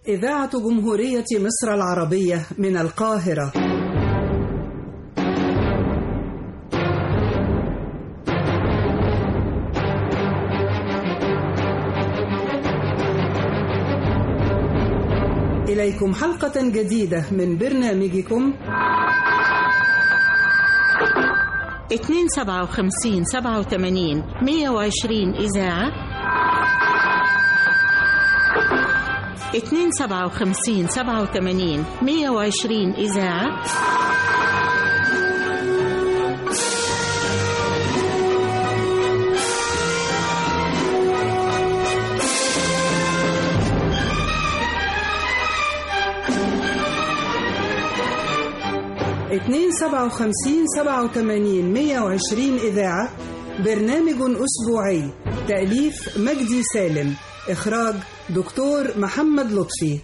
إذاعة جمهورية مصر العربية من القاهرة إليكم حلقة جديدة من برنامجكم اتنين سبعة وخمسين سبعة وثمانين مية وعشرين إذاعة اتنين سبعة وخمسين سبعة وثمانين مية وعشرين إذاعة اتنين سبعة وخمسين سبعة وثمانين مية وعشرين إذاعة برنامج أسبوعي تأليف مجدي سالم إخراج دكتور محمد لطفي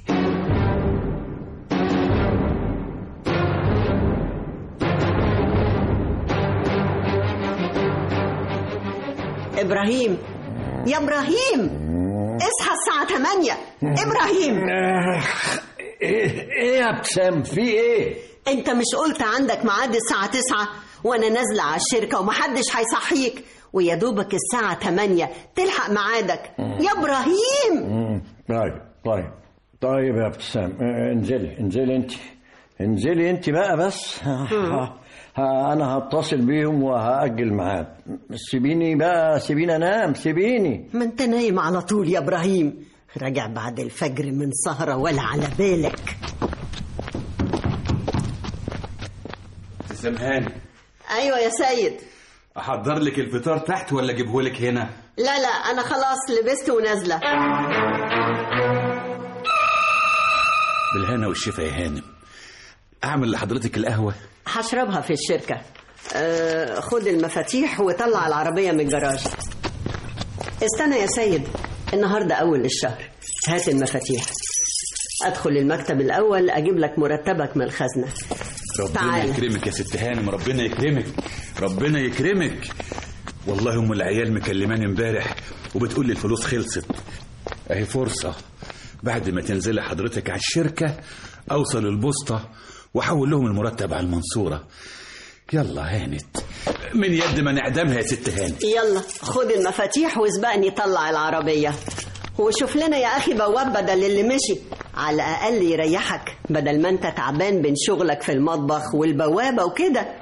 إبراهيم يا إبراهيم اصحى الساعة 8 إبراهيم ايه ايه يا ابتسام في ايه أنت مش قلت عندك ميعاد الساعة 9 وأنا نازلة على الشركة ومحدش هيصحيك ويا دوبك الساعة 8 تلحق ميعادك يا إبراهيم مم، طيب طيب طيب يا ابتسام اه، انزلي انزلي انت انزلي انت بقى بس ها- ها- ها- انا هتصل بيهم وهاجل ميعاد سيبيني بقى سيبيني انام سيبيني ما أنت نايم على طول يا إبراهيم راجع بعد الفجر من سهرة ولا على بالك ابتسام هاني أيوة يا سيد احضر لك الفطار تحت ولا اجيبه لك هنا لا لا أنا خلاص لبست ونازلة بالهنا والشفا يا هانم اعمل لحضرتك القهوه هشربها في الشركة أه خد المفاتيح وطلع العربية من الجراج استنى يا سيد النهاردة أول الشهر هات المفاتيح أدخل المكتب الأول أجيب لك مرتبك من الخزنة ربنا تعال. يكرمك يا ست هانم ربنا يكرمك ربنا يكرمك والله ام العيال مكلماني امبارح وبتقول لي الفلوس خلصت اهي فرصه بعد ما تنزلي حضرتك على الشركه اوصل البوسطه واحول لهم المرتب على المنصوره يلا هانت من يد ما نعدمها يا ست هانت يلا خد المفاتيح واسبقني طلع العربية وشوف لنا يا أخي بواب بدل اللي مشي على الأقل يريحك بدل ما أنت تعبان بين شغلك في المطبخ والبوابة وكده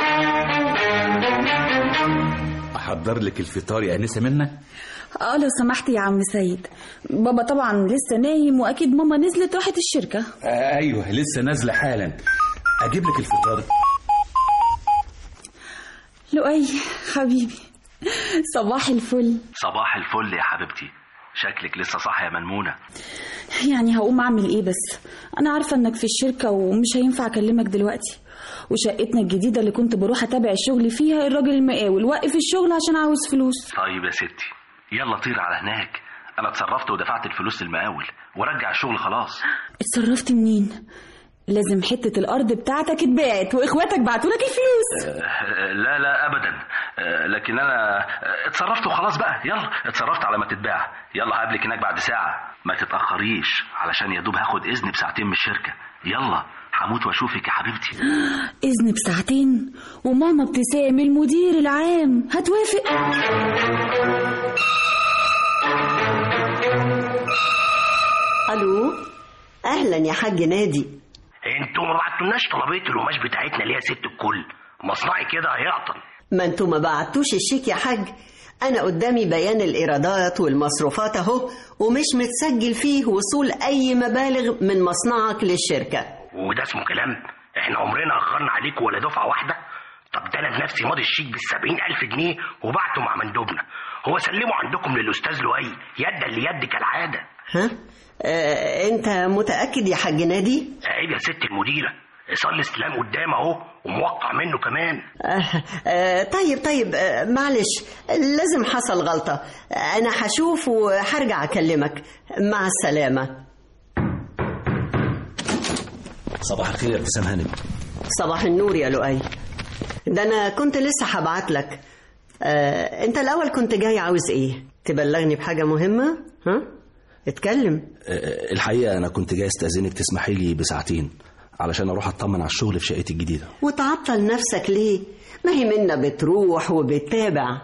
احضر لك الفطار يا انسه منى اه لو سمحت يا عم سيد بابا طبعا لسه نايم واكيد ماما نزلت راحت الشركه آه ايوه لسه نازله حالا اجيب لك الفطار لؤي حبيبي صباح الفل صباح الفل يا حبيبتي شكلك لسه صاحية يا منمونة يعني هقوم اعمل ايه بس انا عارفه انك في الشركه ومش هينفع اكلمك دلوقتي وشقتنا الجديده اللي كنت بروح اتابع الشغل فيها الراجل المقاول وقف الشغل عشان عاوز فلوس طيب يا ستي يلا طير على هناك أنا اتصرفت ودفعت الفلوس للمقاول ورجع الشغل خلاص اتصرفت منين لازم حته الارض بتاعتك اتباعت واخواتك بعتولك الفلوس آه، لا لا أبدا آه، لكن أنا آه، اتصرفت وخلاص بقى يلا اتصرفت على ما تتباع يلا هقابلك هناك بعد ساعة ما تتأخريش علشان يا دوب هاخد إذن بساعتين من الشركة يلا هموت واشوفك يا حبيبتي اذن بساعتين وماما ابتسام المدير العام هتوافق ألو أهلا يا حاج نادي انتوا ما بعتولناش طلبية القماش بتاعتنا ليه يا ست الكل مصنعي كده هيعطل ما انتوا ما بعتوش الشيك يا حاج انا قدامي بيان الايرادات والمصروفات اهو ومش متسجل فيه وصول اي مبالغ من مصنعك للشركه وده اسمه كلام احنا عمرنا اخرنا عليكم ولا دفعه واحده طب ده انا بنفسي ماضي الشيك بالسبعين الف جنيه وبعته مع مندوبنا هو سلمه عندكم للاستاذ لؤي يدا ليد كالعاده ها آه انت متاكد يا حاج نادي عيب يا ست المديره صلي استلام قدام اهو وموقع منه كمان آه آه طيب طيب آه معلش لازم حصل غلطه انا هشوف وهرجع اكلمك مع السلامه صباح الخير يا ابتسام هانم صباح النور يا لؤي ده انا كنت لسه هبعت لك آه، انت الاول كنت جاي عاوز ايه تبلغني بحاجه مهمه ها اتكلم آه، الحقيقة أنا كنت جاي استأذنك تسمحي لي بساعتين علشان أروح أطمن على الشغل في شقتي الجديدة وتعطل نفسك ليه ما هي منا بتروح وبتتابع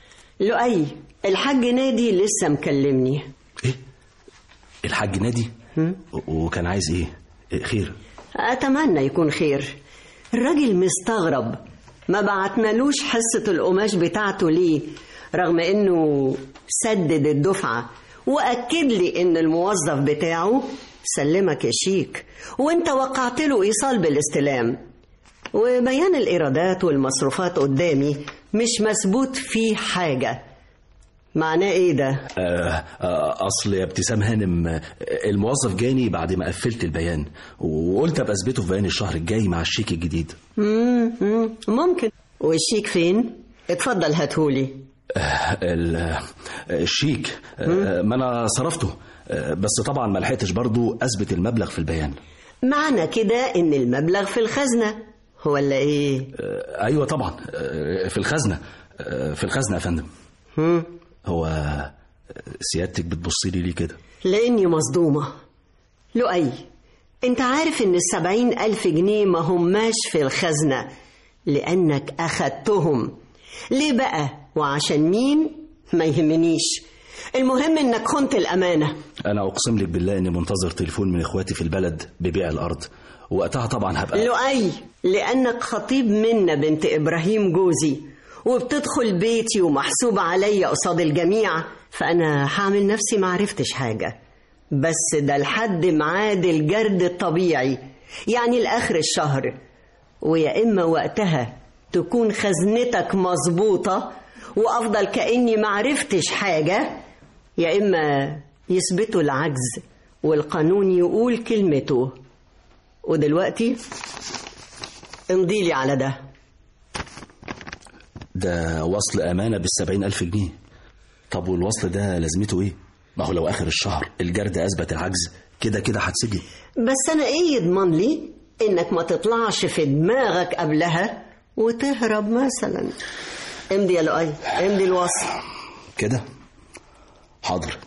لؤي الحاج نادي لسه مكلمني إيه؟ الحاج نادي و- وكان عايز إيه؟ إيه خير أتمنى يكون خير الراجل مستغرب ما بعتنالوش حصة القماش بتاعته ليه رغم انه سدد الدفعة وأكد لي ان الموظف بتاعه سلمك يا شيك وانت وقعت له ايصال بالاستلام وبيان الايرادات والمصروفات قدامي مش مثبوت فيه حاجة معناه ايه ده آه آه أصل يا ابتسام هانم آه، الموظف جاني بعد ما قفلت البيان وقلت أبقى أثبته في بيان الشهر الجاي مع الشيك الجديد مم، مم، ممكن والشيك فين اتفضل هاتهولي آه، ال- آه، الشيك آه، ما أنا صرفته آه، بس طبعا ما لحقتش برضو أثبت المبلغ في البيان معنى كده ان المبلغ في الخزنة ولا ايه آه، أيوة طبعا آه، في الخزنة آه، في الخزنة يا فندم هم؟ هو آه، سيادتك بتبصي لي ليه كده لاني مصدومة لؤي انت عارف ان السبعين الف جنيه ما هماش في الخزنة لانك اخدتهم ليه بقى وعشان مين ما يهمنيش المهم انك خنت الامانة أنا أقسم لك بالله إني منتظر تليفون من إخواتي في البلد ببيع الأرض وقتها طبعا هبقى لؤي لأنك خطيب منا بنت إبراهيم جوزي وبتدخل بيتي ومحسوبة عليا قصاد الجميع فأنا هعمل نفسي معرفتش حاجة بس ده لحد ميعاد الجرد الطبيعي يعني لآخر الشهر ويا إما وقتها تكون خزنتك مظبوطة وأفضل كأني معرفتش حاجة يا إما يثبتوا العجز والقانون يقول كلمته ودلوقتي امضي لي على ده ده وصل أمانة بالسبعين ألف جنيه طب والوصل ده لازمته إيه؟ ما هو لو آخر الشهر الجرد أثبت العجز كده كده هتسجن بس انا ايه يضمن لي انك ما تطلعش في دماغك قبلها وتهرب مثلا امضي يا لؤي امضي الوصل كده حاضر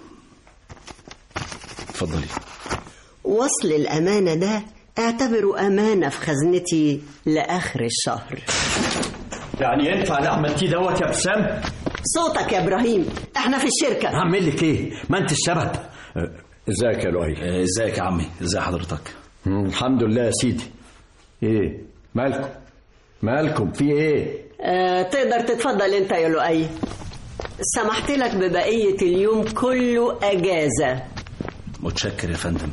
اتفضلي وصل الامانه ده اعتبره امانه في خزنتي لاخر الشهر يعني ينفع اللي عملتيه دوت يا ابتسام صوتك يا ابراهيم احنا في الشركه هعمل لك ايه ما انت السبب أه، ازيك يا لؤي آه، ازيك يا عمي ازي حضرتك مم، الحمد لله يا سيدي ايه مالكم مالكم في ايه آه تقدر تتفضل انت يا لؤي سمحت لك ببقيه اليوم كله اجازه متشكر يا فندم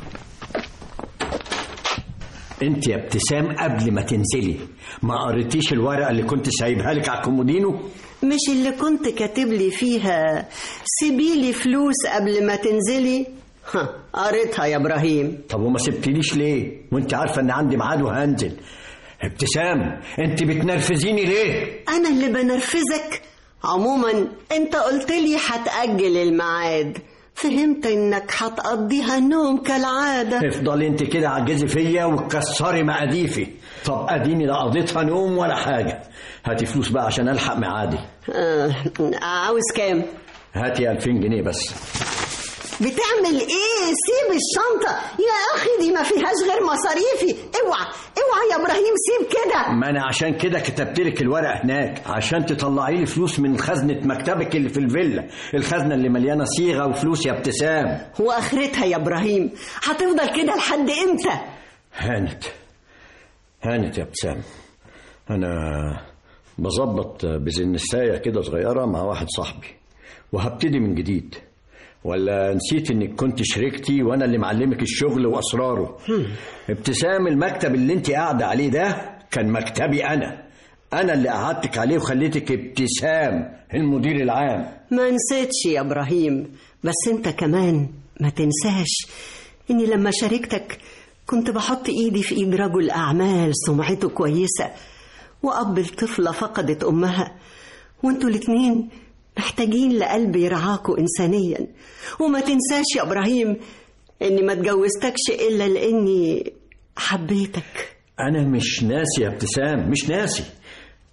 انت يا ابتسام قبل ما تنزلي ما قريتيش الورقه اللي كنت سايبها لك على الكومودينو مش اللي كنت كاتب لي فيها سيبيلي فلوس قبل ما تنزلي ها قريتها يا ابراهيم طب وما سبتليش ليه وانت عارفه ان عندي ميعاد وهنزل ابتسام انت بتنرفزيني ليه انا اللي بنرفزك عموما انت قلت لي هتأجل الميعاد فهمت انك هتقضيها نوم كالعادة افضلي انت كده عجزي فيا وتكسري مقاديفي طب اديني لا قضيتها نوم ولا حاجه هاتي فلوس بقى عشان الحق ميعادي آه عاوز كام هاتي 2000 جنيه بس بتعمل ايه سيب الشنطة يا اخي دي ما فيهاش غير مصاريفي اوعى اوعى يا ابراهيم سيب كده ما انا عشان كده كتبت لك الورق هناك عشان تطلعي لي فلوس من خزنه مكتبك اللي في الفيلا الخزنه اللي مليانه صيغه وفلوس يا ابتسام واخرتها يا ابراهيم هتفضل كده لحد امتى هانت هانت يا ابتسام انا بظبط بزنسايه كده صغيره مع واحد صاحبي وهبتدي من جديد ولا نسيت انك كنت شريكتي وانا اللي معلمك الشغل واسراره ابتسام المكتب اللي انت قاعده عليه ده كان مكتبي انا انا اللي قعدتك عليه وخليتك ابتسام المدير العام ما نسيتش يا ابراهيم بس انت كمان ما تنساش اني لما شاركتك كنت بحط ايدي في ايد رجل اعمال سمعته كويسه واب الطفله فقدت امها وانتوا الاتنين محتاجين لقلب يرعاكوا انسانيا وما تنساش يا ابراهيم اني ما اتجوزتكش الا لاني حبيتك انا مش ناسي يا ابتسام مش ناسي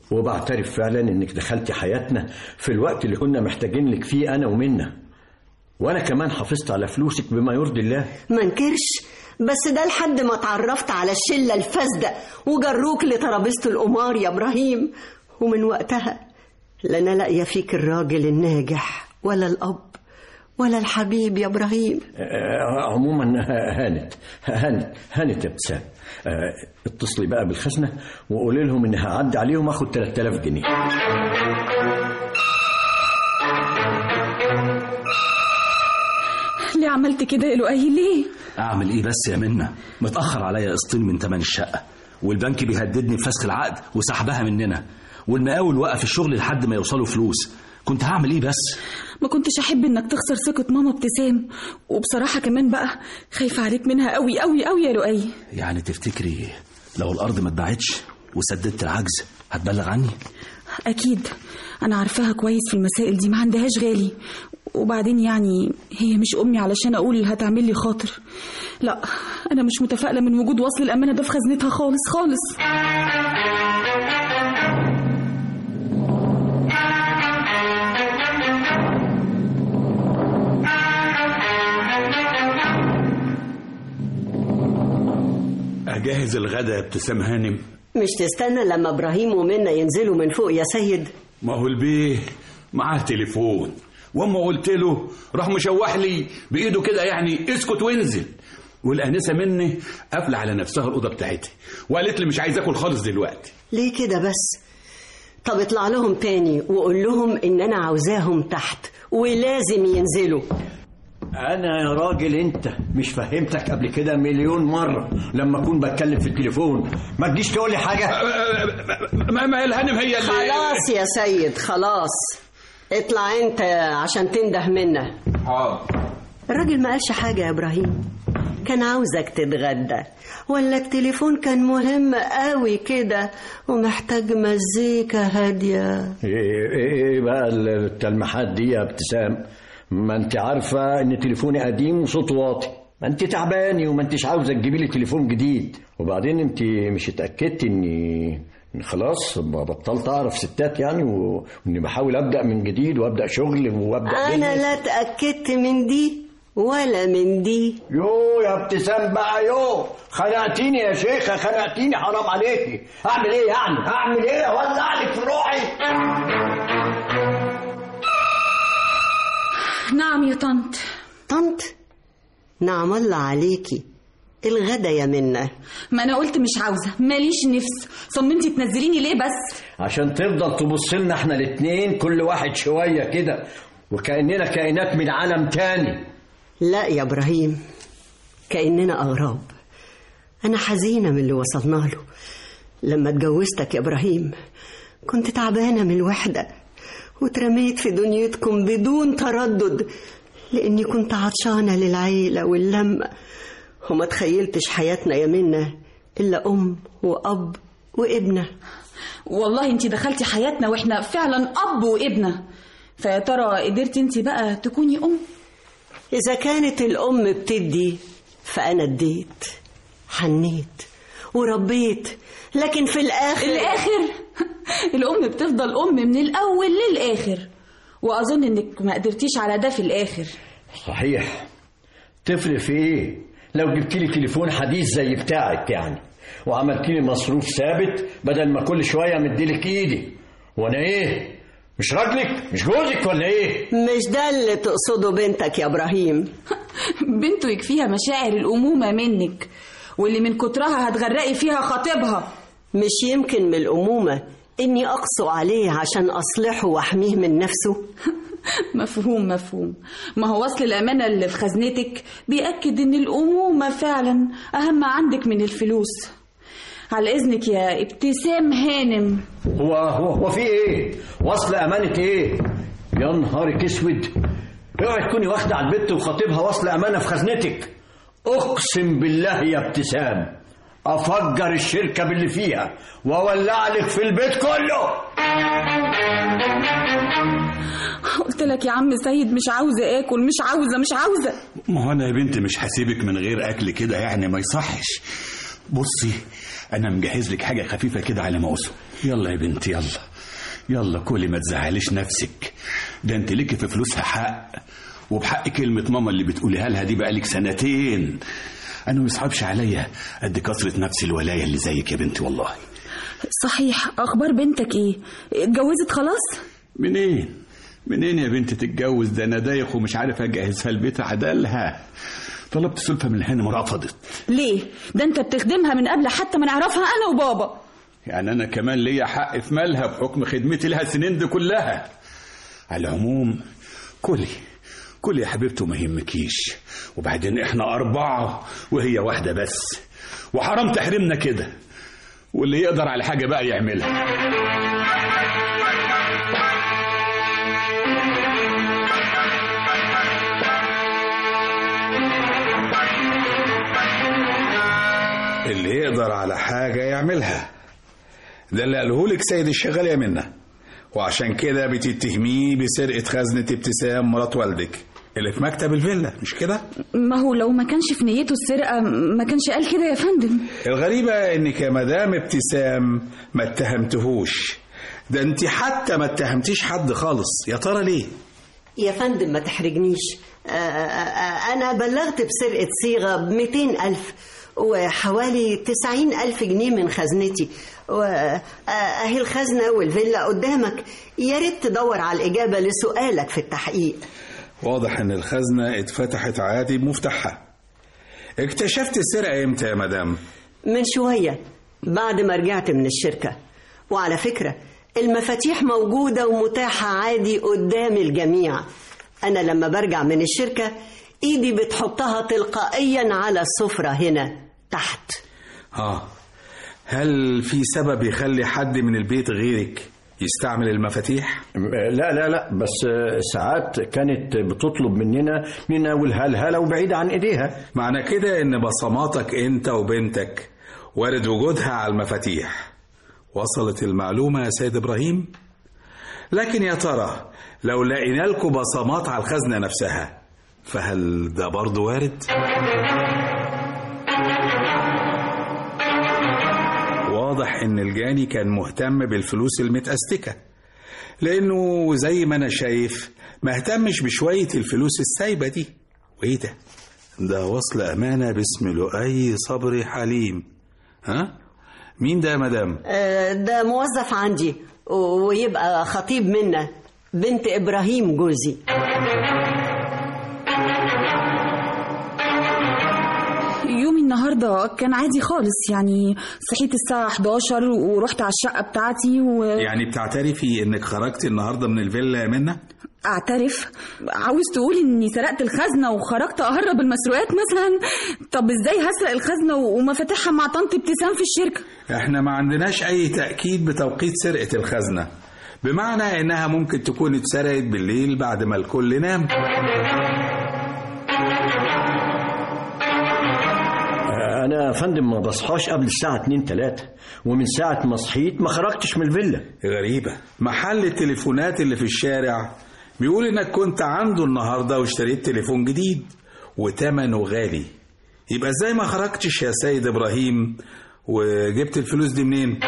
وبعترف فعلا انك دخلتي حياتنا في الوقت اللي كنا محتاجين لك فيه انا ومنى وانا كمان حافظت على فلوسك بما يرضي الله ما انكرش بس ده لحد ما اتعرفت على الشلة الفاسدة وجروك لترابيزة القمار يا إبراهيم ومن وقتها لا أنا لاقية فيك الراجل الناجح ولا الأب ولا الحبيب يا إبراهيم آه، عموما آه، هانت هانت هانت يا ابتسام آه، اتصلي بقى بالخزنه وقولي لهم اني هعدي عليهم اخد 3000 جنيه ليه عملت كده يا لؤي ليه اعمل ايه بس يا منى متاخر عليا قسطين من تمن الشقه والبنك بيهددني بفسخ العقد وسحبها مننا والمقاول وقف الشغل لحد ما يوصلوا فلوس كنت هعمل ايه بس ما كنتش احب انك تخسر ثقة ماما ابتسام وبصراحة كمان بقى خايفة عليك منها قوي قوي قوي يا لؤي يعني تفتكري لو الارض ما اتباعتش وسددت العجز هتبلغ عني اكيد انا عارفاها كويس في المسائل دي ما عندهاش غالي وبعدين يعني هي مش امي علشان اقول هتعمل لي خاطر لا انا مش متفائله من وجود وصل الامانه ده في خزنتها خالص خالص اجهز الغدا يا ابتسام هانم مش تستنى لما إبراهيم ومنى ينزلوا من فوق يا سيد ما هو البيه معاه تليفون واما قلت له راح مشوح لي بايده كده يعني اسكت وانزل والانسه مني قافله على نفسها الاوضه بتاعتها وقالت لي مش عايز اكل خالص دلوقتي ليه كده بس طب اطلع لهم تاني وقول لهم ان انا عاوزاهم تحت ولازم ينزلوا انا يا راجل انت مش فهمتك قبل كده مليون مره لما اكون بتكلم في التليفون ما تجيش تقول لي حاجه ما ما الهانم هي اللي خلاص يا سيد خلاص اطلع انت عشان تنده منا حاضر الراجل ما قالش حاجة يا إبراهيم كان عاوزك تتغدى ولا التليفون كان مهم قوي كده ومحتاج مزيكا هادية ايه ايه إيه بقى التلميحات دي يا ابتسام ما انت عارفه ان تليفوني قديم وصوته واطي ما انت تعباني وما انتش عاوزه تجيبي لي تليفون جديد وبعدين انت مش اتاكدت اني إن خلاص بطلت اعرف ستات يعني و- واني بحاول ابدا من جديد وابدا شغل وابدا أنا business. لا اتأكدت من دي ولا من دي يو يا ابتسام بقى يو خنقتيني يا شيخه خنقتيني حرام عليكي اعمل ايه يعني اعمل ايه اولع لك في روحي نعم يا طنط طنط نعم الله عليكي الغدا يا منى ما انا قلت مش عاوزه ماليش نفس صممتي تنزليني ليه بس عشان تفضل تبص لنا احنا الاتنين كل واحد شويه كده وكاننا كائنات من عالم تاني لا يا إبراهيم كأننا أغراب أنا حزينة من اللي وصلنا له لما اتجوزتك يا إبراهيم كنت تعبانة من الوحدة واترميت في دنيتكم بدون تردد لأني كنت عطشانة للعيلة واللمة وما تخيلتش حياتنا يا منى إلا أم وأب وابنة والله انت دخلتي حياتنا واحنا فعلا اب وابنه فيا ترى قدرتي انت بقى تكوني ام إذا كانت الأم بتدي فأنا اديت حنيت وربيت لكن في الآخر الاخر الام بتفضل ام من الاول للاخر واظن انك ما قدرتيش على ده في الاخر صحيح تفرق في ايه لو جبت لي تليفون حديث زي بتاعك يعني وعملت لي مصروف ثابت بدل ما كل شويه مديلك ايدي وانا ايه مش راجلك مش جوزك ولا ايه مش ده اللي تقصده بنتك يا إبراهيم بنته يكفيها مشاعر الامومه منك واللي من كترها هتغرقي فيها خطيبها مش يمكن من الأمومة إني أقسو عليه عشان أصلحه وأحميه من نفسه مفهوم مفهوم ما هو وصل الأمانة اللي في خزنتك بيأكد إن الأمومة فعلا أهم عندك من الفلوس على إذنك يا ابتسام هانم هو هو هو في ايه وصل امانه ايه يا نهارك اسود اوعي تكوني واخده على البت وخطيبها وصل امانه في خزنتك اقسم بالله يا ابتسام افجر الشركه باللي فيها واولع لك في البيت كله قلت لك يا عم سيد مش عاوزة آكل مش عاوزة مش عاوزة ما هو انا يا بنتي مش هسيبك من غير اكل كده يعني ما يصحش بصي انا مجهز لك حاجه خفيفه كده على موسم يلا يا بنتي يلا يلا كلي ما تزعليش نفسك ده انت ليكي في فلوسها حق وبحق كلمة ماما اللي بتقوليها لها دي بقالك سنتين أنا ما يصعبش عليا قد كثرة نفس الولاية اللي زيك يا بنتي والله صحيح اخبار بنتك ايه اتجوزت خلاص منين منين يا بنتي تتجوز ده أنا دايخ ومش عارف أجهزها البيت عدلها طلبت سلفة من الهانم ورفضت ليه ده انت بتخدمها من قبل حتى ما نعرفها انا وبابا يعني أنا كمان ليا حق في مالها بحكم خدمتي لها السنين دي كلها على العموم كلي كلي يا حبيبتي وما يهمكيش وبعدين احنا أربعة وهي واحدة بس وحرام تحرمنا كده واللي يقدر على حاجة بقى يعملها اللي يقدر على حاجة يعملها ده اللي قالهولك سيد الشغال يا منى وعشان كده بتتهميه بسرقة خزنة ابتسام مرات والدك اللي في مكتب الفيلا مش كده؟ ما هو لو ما كانش في نيته السرقه ما كانش قال كده يا فندم الغريبة انك يا مدام ابتسام ما اتهمتهوش ده انت حتى ما اتهمتيش حد خالص يا ترى ليه؟ يا فندم ما تحرجنيش آه، آه، آه، أنا بلغت بسرقة صيغة ب ألف وحوالي تسعين ألف جنيه من خزنتي وأهي الخزنة والفيلا قدامك يا ريت تدور على الإجابة لسؤالك في التحقيق واضح ان الخزنة اتفتحت عادي بمفتاحها اكتشفت السرقة امتى يا مدام؟ من شوية بعد ما رجعت من الشركة وعلى فكرة المفاتيح موجودة ومتاحة عادي قدام الجميع أنا لما برجع من الشركة إيدي بتحطها تلقائيا على السفرة هنا تحت اه هل في سبب يخلي حد من البيت غيرك يستعمل المفاتيح؟ لا لا لا بس ساعات كانت بتطلب مننا نناولها لها لو بعيدة عن ايديها معنى كده ان بصماتك انت وبنتك وارد وجودها على المفاتيح وصلت المعلومة يا سيد ابراهيم؟ لكن يا ترى لو لقينا لكم بصمات على الخزنة نفسها فهل ده برضه وارد؟ واضح ان الجاني كان مهتم بالفلوس المتأستكة لانه زي ما انا شايف ما اهتمش بشوية الفلوس السايبة دي وايه ده ده وصل امانة باسم لؤي صبري حليم ها مين ده يا مدام آه، ده موظف عندي ويبقى خطيب منا بنت إبراهيم جوزي يومي النهارده كان عادي خالص يعني صحيت الساعه 11 ورحت على الشقه بتاعتي واعترف يعني بتعترفي انك خرجتي النهارده من الفيلا يا منى عاوز تقول اني سرقت الخزنه وخرجت اهرب المسروقات مثلا طب ازاي هسرق الخزنه ومفاتيحها مع طنط ابتسام في الشركه احنا ما عندناش اي تأكيد بتوقيت سرقة الخزنة بمعنى انها ممكن تكون اتسرقت بالليل بعد ما الكل نام انا يا فندم ما بصحاش قبل الساعة 2 3 ومن ساعة ما صحيت ما خرجتش من الفيلا غريبة محل التليفونات اللي في الشارع بيقول انك كنت عنده النهاردة واشتريت تليفون جديد وتمنه غالي يبقى ازاي ما خرجتش يا سيد ابراهيم وجبت الفلوس دي منين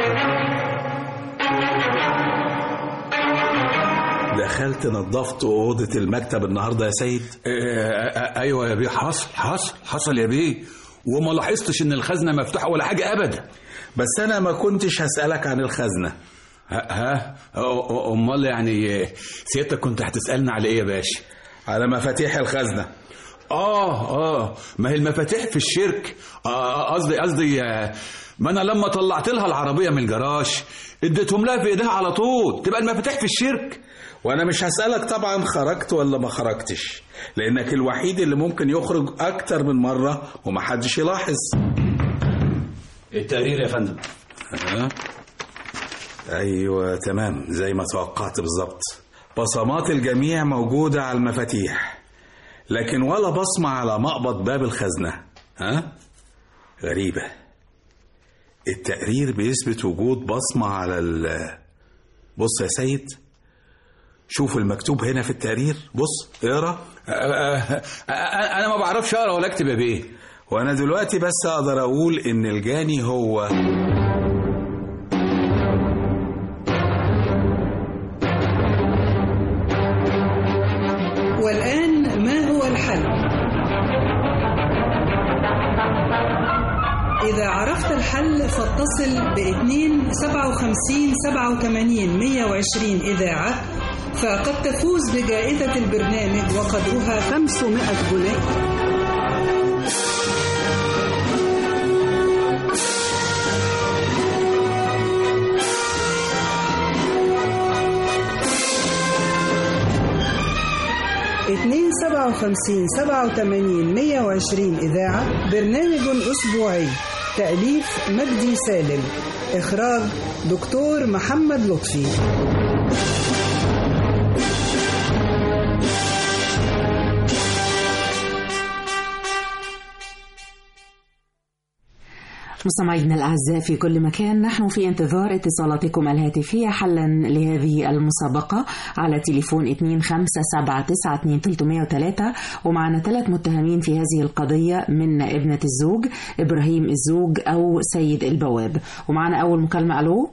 دخلت نظفت أوضة المكتب النهاردة يا سيد ايوه يا بيه حصل حصل حصل يا بيه وما لاحظتش ان الخزنه مفتوحه ولا حاجه ابدا بس أنا ما كنتش هسألك عن الخزنة ها, ها؟ أ- أ- امال يعني سيادتك كنت هتسالنا على ايه يا باشا على مفاتيح الخزنة اه اه ما هي المفاتيح في الشرك آه، قصدي قصدي آه، ما انا لما طلعت لها العربيه من الجراج اديتهم لها في ايديها على طول تبقى المفاتيح في الشرك وأنا مش هسألك طبعا خرجت ولا ما خرجتش لأنك الوحيد اللي ممكن يخرج أكتر من مرة ومحدش يلاحظ التقرير يا فندم ها؟ أيوة تمام زي ما توقعت بالظبط بصمات الجميع موجودة على المفاتيح لكن ولا بصمة على مقبض باب الخزنة ها؟ غريبة التقرير بيثبت وجود بصمة على ال بص يا سيد شوف المكتوب هنا في التقرير بص اقرا آه، آه، آه، انا ما بعرفش اقرا ولا اكتب يا بيه وانا دلوقتي بس اقدر اقول ان الجاني هو والآن إذا عرفت الحل فاتصل ب 2 57 87 120 إذاعة فقد تفوز بجائزة البرنامج وقدرها 500 جنيه اتنين سبعة وخمسين سبعة وتمانين مية وعشرين إذاعة برنامج أسبوعي تأليف مجدي سالم إخراج دكتور محمد لطفي مستمعينا الأعزاء في كل مكان نحن في انتظار اتصالاتكم الهاتفية حلا لهذه المسابقة على تليفون 25792303 ومعنا ثلاث متهمين في هذه القضية من ابنة الزوج إبراهيم الزوج أو سيد البواب ومعنا أول مكالمة ألو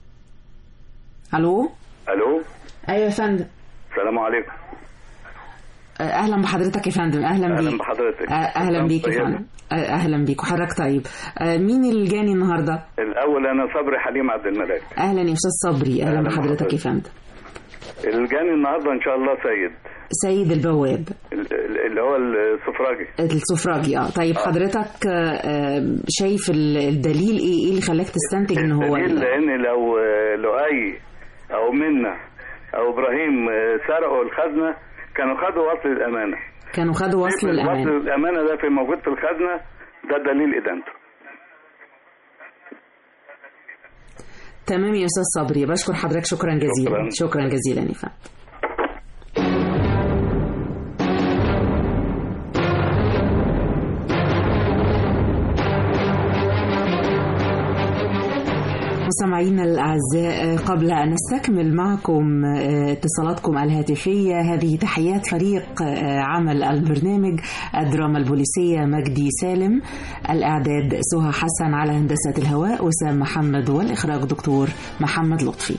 ألو الو أيوة يا فندم السلام عليكم اهلا بحضرتك يا فندم اهلا بيك اهلا بحضرتك اهلا بيك يا طيب. فندم اهلا بيك وحضرتك طيب آه، مين الجاني النهارده الاول انا صبري حليم عبد الملاك اهلا يا استاذ صبري اهلا أهلا بحضرتك يا بحضرتك. فندم الجاني النهارده ان شاء الله سيد سيد البواب ال- ال- اللي هو السفراجي السفراجي اه طيب حضرتك آه، آه، شايف ال- الدليل ايه ايه اللي خلاك تستنتج ان هو دليل ال- لان لو لؤي او منا او ابراهيم سرقوا الخزنه كانوا خدوا وصل الامانه كانوا خدوا وصل وصل الامان الامانه ده في موجود في الخزنه ده دليل ادانته تمام يا استاذ صبري بشكر حضرتك شكرا جزيلا شكراً. شكرا جزيلا يا فندم مستمعينا الأعزاء قبل أن نستكمل معكم آه، اتصالاتكم الهاتفية هذه تحيات فريق آه، عمل البرنامج الدراما البوليسية مجدي سالم الإعداد سهى حسن على هندسة الهواء وسام محمد والإخراج دكتور محمد لطفي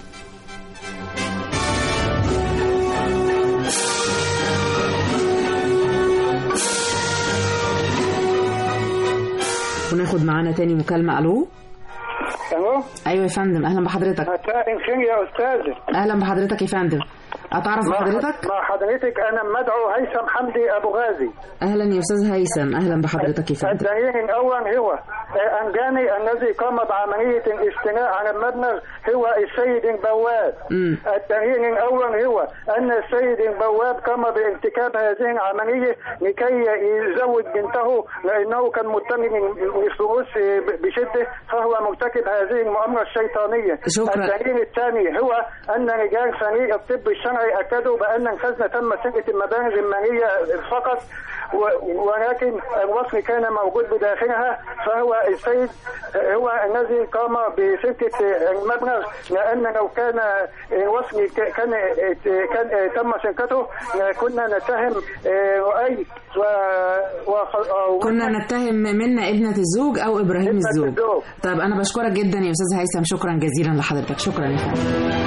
وناخد معانا تاني مكالمة ألو الو أيوة يا فندم أهلا بحضرتك مساء الخير يا استاذ أهلا بحضرتك يا فندم أتعرف مع- بحضرتك مع حضرتك انا مدعو هيثم حمدي ابو غازي أهلا يا أستاذ هيثم أهلا بحضرتك يا فندم الدليل الاول هو انجاني الذي قام بعمليه الاستيلاء على المبلغ هو السيد البواب مم. الدليل الاول هو ان السيد البواب قام بارتكاب هذه العمليه لكي يزوج بنته لانه كان متهم للفلوس بشده فهو مرتكب هذه المؤامره الشيطانيه شكرا. الدليل الثاني هو ان رجال فريق الطب الشرعي اكدوا بان الخزنه تم سرقه المبالغ الماليه فقط و- ولكن الوصل كان موجود بداخلها فهو السيد هو الذي قام بسرقه المبلغ لان لو كان الوصل ك- كان كان تم سرقته كنا نتهم رؤي و و- كنا نتهم منا ابنة الزوج أو إبراهيم ابنة الزوج الزوج. طب أنا بشكرك جدا يا أستاذ هيثم شكرا جزيلا لحضرتك شكرا يا فندم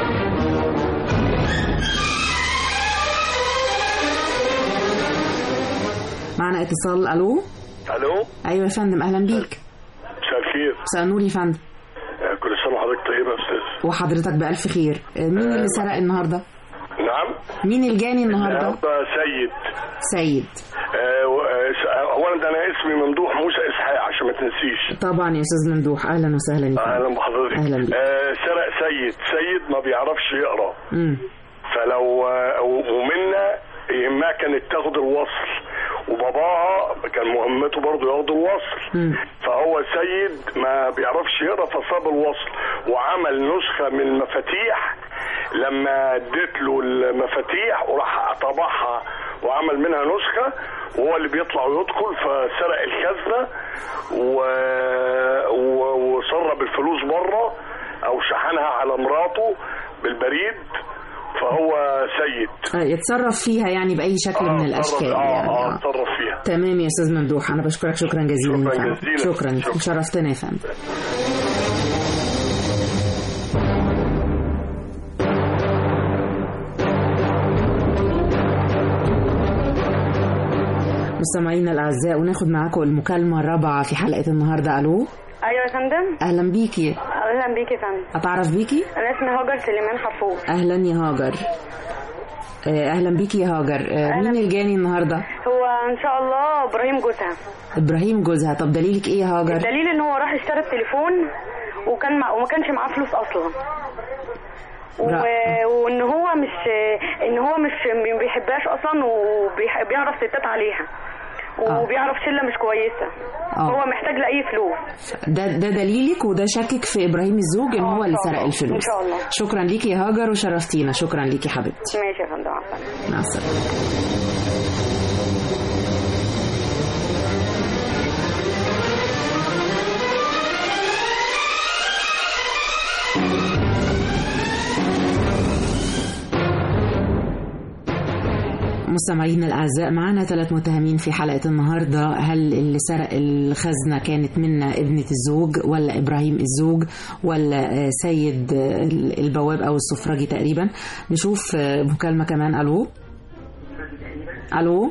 معنا اتصال ألو الو أيوة يا فندم أهلا بيك مساء الخير مساء النور يا فندم آه، كل سنه وحضرتك طيبه يا استاذ وحضرتك بألف خير آه، مين اللي سرق النهاردة نعم مين الجاني النهاردة النهارده سيد سيد آه، و- آه، س- اولا ده انا اسمي ممدوح موسى اسحاق عشان ما تنسيش طبعا يا أستاذ ممدوح أهلا وسهلا يا فندم اهلا بحضرتك أهلا بيك. آه، سرق سيد سيد ما بيعرفش يقرا مم. فلو آه، ومنا يهمها كانت تاخد الوصل وباباها كان مهمته برضه ياخد الوصل مم. فهو سيد ما بيعرفش يقرا فصاب الوصل وعمل نسخه من المفاتيح لما اديت له المفاتيح وراح طبعها وعمل منها نسخه وهو اللي بيطلع ويدخل فسرق الخزنه و... و... وسرب الفلوس بره او شحنها على مراته بالبريد فهو سيد آه، يتصرف فيها يعني بأي شكل من الأشكال اه يعني اه آه. اتصرف فيها تمام يا استاذ ممدوح انا بشكرك شكرا جزيلا يا شكراً فندم. جزيلاً. شكرا شكراً. شرفتنا يا فندم مستمعينا الاعزاء وناخد معاكم المكالمه الرابعه في حلقه النهارده الو ايوه يا فندم اهلا بيكي اهلا بيكي يا فندم اتعرف بيكي انا اسمي هاجر سليمان حفوظ اهلا يا هاجر آه، اهلا بيكي يا هاجر آه، مين الجاني النهارده هو ان شاء الله ابراهيم جوزها ابراهيم جوزها طب دليلك ايه يا هاجر الدليل ان هو راح اشترى التليفون وكان مع... وما كانش معاه فلوس اصلا و... وان هو مش ان هو مش ما بيحبهاش اصلا وبيعرف ستات عليها وبيعرف شله مش كويسه آه. هو محتاج لاي فلوس ده ده دليلك وده شكك في ابراهيم الزوج ان هو اللي سرق الفلوس ان شاء الله شكرا ليكي يا هاجر وشرفتينا شكرا ليكي حبيبتي ماشي يا فندم مع السلامه مع السلامه مستمعينا الأعزاء معنا ثلاث متهمين في حلقة النهاردة هل اللي سرق الخزنة كانت منا ابنة الزوج ولا إبراهيم الزوج ولا آه، سيد آه، البواب أو السفراجي تقريبا نشوف آه، مكالمة كمان ألو ألو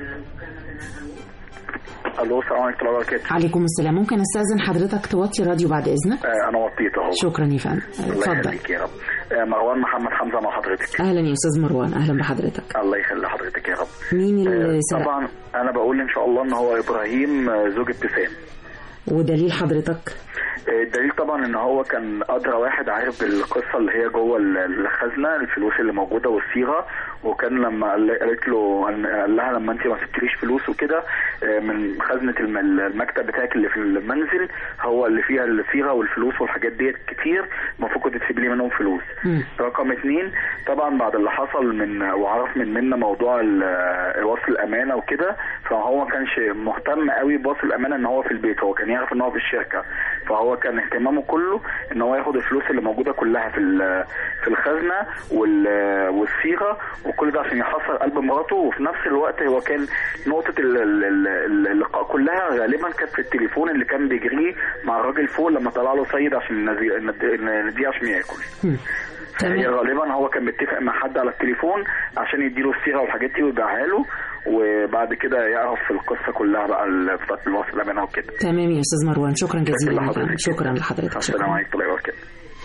الو السلام عليكم ورحمه الله وبركاته عليكم السلام ممكن استاذن حضرتك توطي راديو بعد اذنك آه، انا وطيت اهو شكرا يا فندم الله اتفضل يخليك يا رب آه، مروان محمد حمزه مع حضرتك اهلا يا استاذ مروان اهلا بحضرتك الله يخلي حضرتك يا رب مين آه، اللي سرق طبعا انا بقول ان شاء الله ان هو ابراهيم آه، زوج ابتسام ودليل حضرتك آه، الدليل طبعا ان هو كان ادرى واحد عارف بالقصه اللي هي جوه ال- الخزنه الفلوس اللي موجوده والصيغه وكان لما قال- قالت له قال لها لما انت ما سبتليش فلوس وكده آه، من خزنه الم- المكتب بتاعك اللي في المنزل هو اللي فيها الصيغه والفلوس والحاجات ديت كتير المفروض كنت تسيب لي منهم فلوس رقم اتنين طبعا بعد اللي حصل من وعرف من منا موضوع ال- وصل الامانه وكده فهو ما كانش مهتم قوي بوصل الامانه ان هو في البيت هو كان يعرف ان هو في الشركه فهو كان اهتمامه كله ان هو ياخد الفلوس اللي موجوده كلها في ال- في الخزنه وال- والصيغه وكل ده عشان يحصل قلب مراته وفي نفس الوقت هو كان نقطه ال- ال- ال- اللقاء كلها غالبا كانت في التليفون اللي كان بيجريه مع الراجل فوق لما طلع له سيد عشان ينزل- نديه عشان ياكل هي غالبا هو كان متفق مع حد على التليفون عشان يديله الصيغه والحاجات دي ويبيعها له وبعد كده يعرف في القصه كلها بقى ال- بتاعت الوصل الامانه وكده تمام يا استاذ مروان شكرا جزيلا لحضرتك. لك. شكرا لحضرتك السلام شكرا عليكم ورحمه الله وبركاته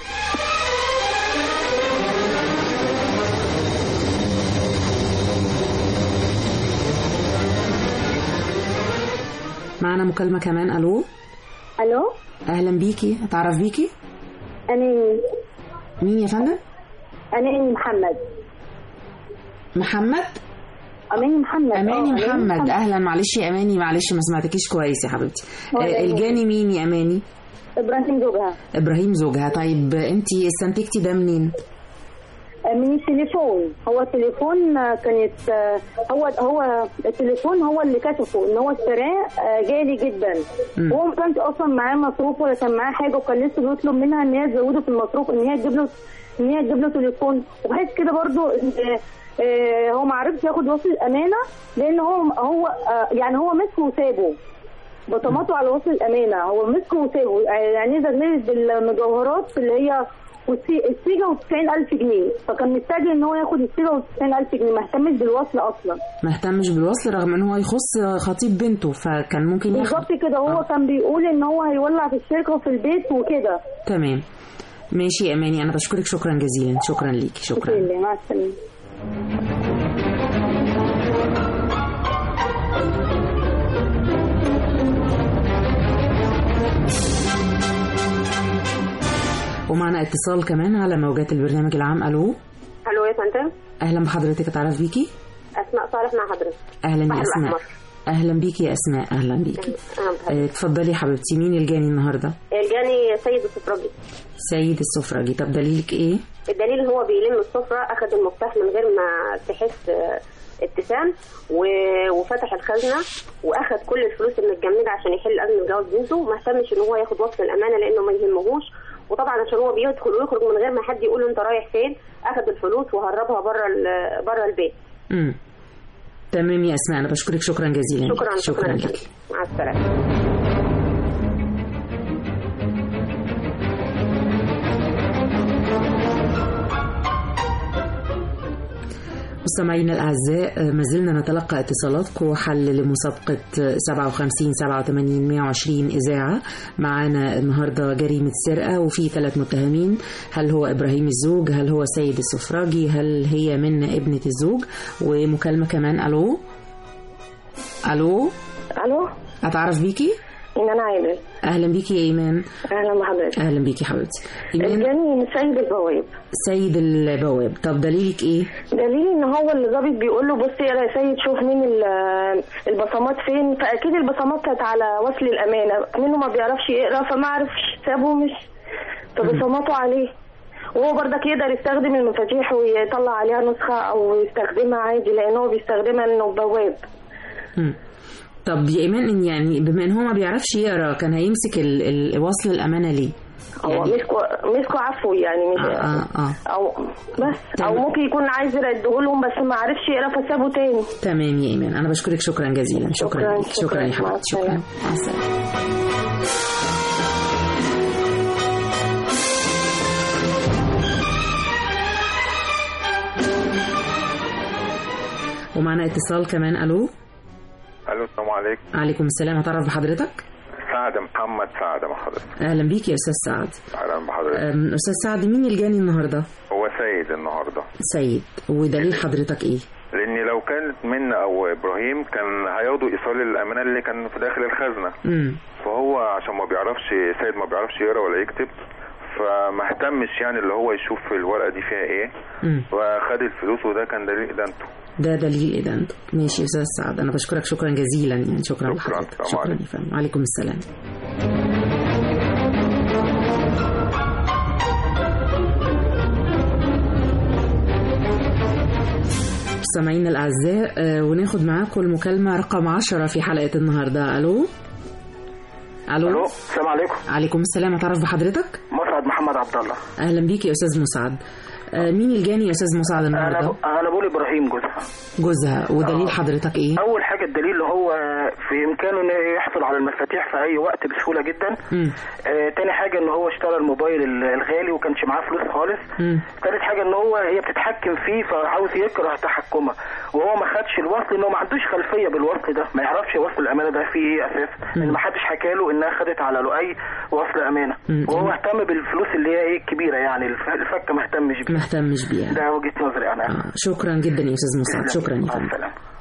معنا مكالمة كمان الو الو اهلا بيكي اتعرف بيكي انا مين يا فندم انا محمد محمد اماني محمد اماني آه، محمد اهلا معلش يا اماني معلش ما سمعتكيش كويس يا حبيبتي ولا آه، يهمك. الجاني مين يا اماني ابراهيم زوجها ابراهيم زوجها طيب انت استنتجتي ده منين من التليفون هو التليفون آه، كانت آه، هو هو التليفون هو اللي كشفه ان هو اشتراه آه، غالي جدا مم. هو ما كانش اصلا معاه مصروف ولا كان معاه حاجه وكان لسه بيطلب منها ان هي تزوده في المصروف ان هي تجيب له ان هي تجيب له تليفون وبحس كده برضو إن، آه، هو ما عرفش ياخد وصل الامانه لان هو هو آه، يعني هو مسكه وسابه بطماته على وصل الامانه هو مسكه وسابه يعني زغللت بالمجوهرات اللي هي والسي- السيجا و90000 جنيه فكان مستعجل ان هو ياخد السيجا و90000 جنيه ما اهتمش بالوصل اصلا ما اهتمش بالوصل رغم ان هو يخص خطيب بنته فكان ممكن ياخد بالظبط كده هو كان بيقول ان هو هيولع في الشركه وفي البيت وكده تمام ماشي يا اماني انا بشكرك شكرا جزيلا شكرا ليكي شكرا شكرا مع السلامه ومعنا اتصال كمان على موجات البرنامج العام الو الو يا فندم اهلا بحضرتك اتعرف بيكي اسماء صالح مع حضرتك اهلا يا بحر اسماء الأحمر. اهلا بيكي يا اسماء اهلا بيكي أهلا بحضرتك. آه، اتفضلي يا حبيبتي مين الجاني النهارده الجاني سيد السفراجي سيد السفراجي طب دليلك ايه الدليل هو بيلم السفرة أخذ المفتاح من غير ما تحس آه، ابتسام و- وفتح الخزنة وأخذ كل الفلوس المتجمدة عشان يحل أزمة جواز بنته ما اهتمش إن هو ياخد وصل الأمانة لأنه ما يهمهوش وطبعا عشان هو بيدخل ويخرج من غير ما حد يقول له أنت رايح فين أخذ الفلوس وهربها بره ال- بره البيت امم تمام يا اسماء انا بشكرك شكرا جزيلا شكرا شكرا لك مع السلامة مستمعينا الأعزاء ما زلنا نتلقى اتصالاتكم حل لمسابقة 57 87 120 إذاعة معانا النهاردة جريمة سرقة وفي ثلاث متهمين هل هو إبراهيم الزوج هل هو سيد السفراجي هل هي من ابنة الزوج ومكالمة كمان ألو ألو الو أتعرف بيكي ايمان عادل أهلا بيكي يا إيمان اهلا بحضرتك أهلا بيكي حبيبتي إيمان جاني من سيد البواب سيد البواب طب دليلك إيه؟ دليلي ان هو اللي ظابط بيقول له بص يا سيد شوف مين ال- البصمات فين فاكيد البصمات كانت على وصل الامانه منه ما بيعرفش يقرا فما عرفش سابه مش فبصماته عليه وهو برضك يقدر يستخدم المفاتيح ويطلع عليها نسخه او يستخدمها عادي لان هو بيستخدمها انه بواب مم. طب يا إيمان إن يعني بما إن هو ما بيعرفش يقرا كان هيمسك ال... ال... وصل الأمانة ليه؟ هو مسكوا مسكوا عفو يعني مش آه آه. او بس او ممكن يكون عايز يرده لهم بس ما عرفش يقرا فسابه تاني تمام يا إيمان أنا بشكرك شكرا جزيلا شكرا شكراً، لك. شكرا شكراً. يا مع حبيبتي شكرا السلامة. مع السلامة ومعنا اتصال كمان ألو الو السلام عليكم عليكم السلام أتعرف بحضرتك سعد محمد سعد مع حضرتك أهلا بيك يا أستاذ سعد اهلا بحضرتك أم، أستاذ سعد مين الجاني النهاردة؟ هو سيد النهارده سيد ودليل حضرتك إيه؟ لان لو كانت منا او ابراهيم كان هياخدوا ايصال الامانه اللي كان في داخل الخزنه مم. فهو عشان ما بيعرفش سيد ما بيعرفش يقرا ولا يكتب فما اهتمش يعني اللي هو يشوف الورقه دي فيها ايه مم. وخد الفلوس وده كان دليل ادانته ده دليل إدانته ماشي يا أستاذ سعد أنا بشكرك شكرا جزيلا يعني شكرا لحضرتك السلام شكرا يا فندم وعليكم السلام مستمعينا الأعزاء آه، وناخد معاكم المكالمة رقم 10 في حلقة النهاردة ألو ألو الو السلام عليكم عليكم السلام أتعرف بحضرتك مسعد محمد عبد الله أهلا بيك يا أستاذ مسعد آه، مين الجاني يا أستاذ مسعد انا النهاردة انا بقول ابراهيم جوزها جوزها ودليل حضرتك إيه اول حاجه الدليل اللي هو في امكانه انه يحصل على المفاتيح في اي وقت بسهوله جدا مم. آه تاني حاجه ان هو اشترى الموبايل ال- الغالي وكانش معاه فلوس خالص مم. تالت حاجه ان هو هي بتتحكم فيه فعاوز يكره تحكمها وهو ما خدش الوصل ان هو ما عندوش خلفيه بالوصل ده ما يعرفش وصل الامانه ده فيه ايه اساس لان ما حدش حكى له انها خدت على لؤي وصل امانه مم. وهو اهتم بالفلوس اللي هي ايه الكبيره يعني الف- الفكه ما اهتمش بيها ما اهتمش بيها ده وجهه نظري انا آه، شكرا جدا يا أستاذ مسعد شكرا يا فندم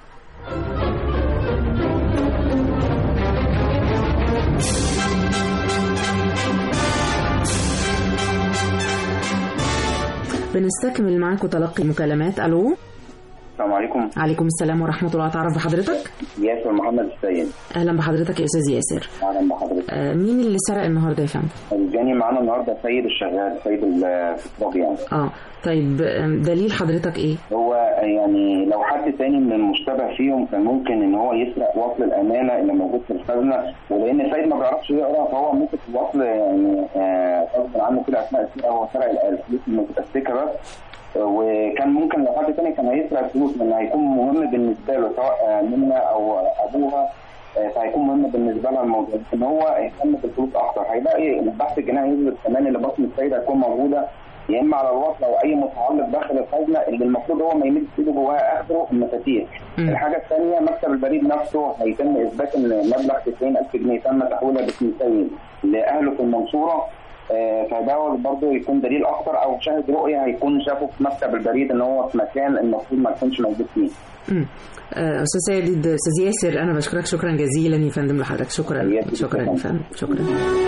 بنستكمل معاكم تلقي المكالمات الو السلام عليكم عليكم السلام ورحمه الله تعرف بحضرتك ياسر محمد السيد اهلا بحضرتك يا استاذ ياسر اهلا بحضرتك آه، مين اللي سرق النهارده يا فندم الجاني معانا النهارده سيد الشغال سيد الفطاج يعني اه طيب آم، دليل حضرتك ايه هو يعني لو حد تاني من المشتبه فيهم كان ممكن ان هو يسرق وصل الامانه اللي موجود في الخزنه ولان سيد ما بيعرفش يقرا فهو مسك الوصل يعني آه، غصب عنه كده اثناء السرقه هو سرق الفلوس المتمسكه بس وكان ممكن لو حد تاني كان هيسرق الفلوس لان هيكون مهم بالنسبه له سواء آه، منا او ابوها آه، فهيكون مهم بالنسبه لها الموضوع ان هو يهتم بالفلوس اكتر هيلاقي البحث الجنائي يثبت كمان ان بصمه السيد هتكون موجوده يا اما على الوصل او اي متعلق داخل الخزنه اللي المفروض هو ما يمد ايده جواها اخره المفاتيح. الحاجه الثانيه مكتب البريد نفسه هيتم اثبات ان مبلغ 90000 جنيه تم تحويلها باسم سيد لاهله في المنصوره آه، فده برضه يكون دليل اكتر او شاهد رؤيه هيكون شافه في مكتب البريد ان هو في مكان المفروض ما يكونش موجود فيه. مم. آه، استاذ سيد استاذ ياسر انا بشكرك شكرا جزيلا يا فندم لحضرتك شكرا شكرا يا فندم شكرا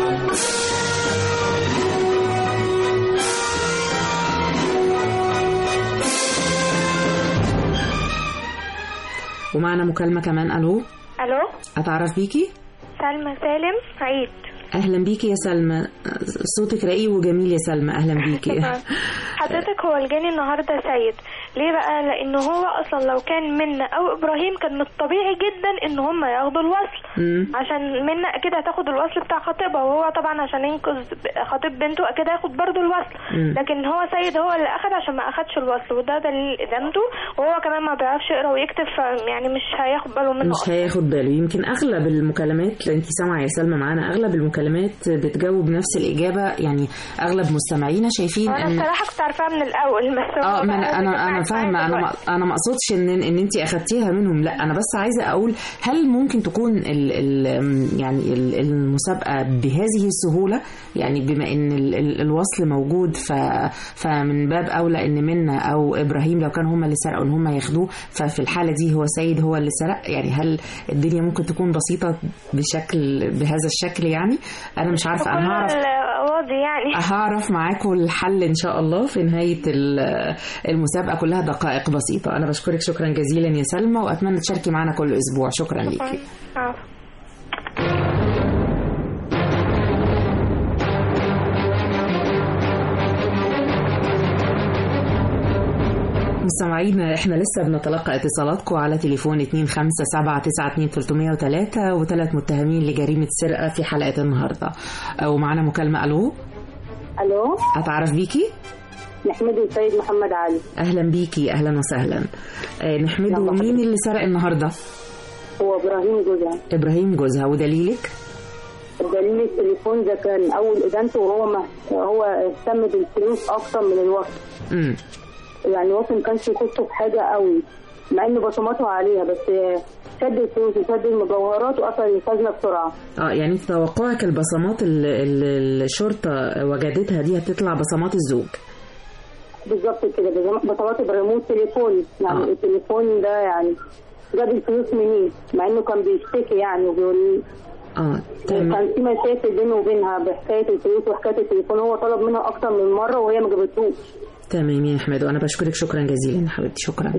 ومعنا مكالمة كمان ألو الو أتعرف بيكي؟ سلمى سالم عيد أهلا بيكي يا سلمى صوتك رقيق وجميل يا سلمى أهلا بيكي حضرتك هو الجاني النهارده سيد ليه بقى لان هو اصلا لو كان منا او ابراهيم كان من الطبيعي جدا ان هم ياخدوا الوصل مم. عشان منا اكيد هتاخد الوصل بتاع خطيبها وهو طبعا عشان ينقذ خطيب بنته اكيد هياخد برضه الوصل مم. لكن هو سيد هو اللي اخد عشان ما اخدش الوصل وده دليل ادانته وهو كمان ما بيعرفش يقرا ويكتب فيعني مش هياخد باله منه مش هياخد باله يمكن اغلب المكالمات انت سامعه يا سلمى معانا اغلب المكالمات بتجاوب نفس الاجابه يعني اغلب مستمعينا شايفين انا ان الصراحه كنت عارفاها من الاول بس هو اه ما بقى انا انا, أنا انا فاهمه انا ما انا ما اقصدش ان ان انت اخدتيها منهم لا انا بس عايزه اقول هل ممكن تكون ال ال يعني ال- المسابقه بهذه السهوله يعني بما ان ال ال الوصل موجود ف فمن باب اولى ان منا او ابراهيم لو كان هم اللي سرقوا ان هم ياخدوه ففي الحاله دي هو سيد هو اللي سرق يعني هل الدنيا ممكن تكون بسيطه بشكل بهذا الشكل يعني انا مش عارفه انا هعرف القواضي يعني هعرف معاكم الحل ان شاء الله في نهايه ال- المسابقه كلها دقائق بسيطه انا بشكرك شكرا جزيلا يا سلمى واتمنى تشاركي معنا كل اسبوع شكرا ليكي آه. مستمعينا احنا لسه بنتلقى اتصالاتكم على تليفون 257992303 وثلاث متهمين لجريمه سرقه في حلقه النهارده ومعانا مكالمه الو الو اتعرف بيكي نحمد السيد محمد علي اهلا بيكي اهلا وسهلا آه، نحمده مين اللي سرق النهارده هو ابراهيم جوزها ابراهيم جوزها ودليلك دليل التليفون ده كان اول ادانته وهو ما هو اهتم بالفلوس اكتر من الوقت امم يعني الوقت ما كانش يخصه في حاجه قوي مع ان بصماته عليها بس شد الفلوس وشد المجوهرات وقفل الخزنه بسرعه اه يعني في توقعك البصمات اللي اللي الشرطه وجدتها دي هتطلع بصمات الزوج بالظبط كده بصمات- بصمات ابراهيم التليفون يعني آه. التليفون ده يعني جاب الفلوس منين مع انه كان بيشتكي يعني وبيقول اه تمام كان في مشاكل بينه وبينها بحكايه الفلوس وحكايه التليفون هو طلب منها اكتر من مره وهي ما جابتهوش تمام يا احمد وانا بشكرك شكرا جزيلا يا حبيبتي شكرا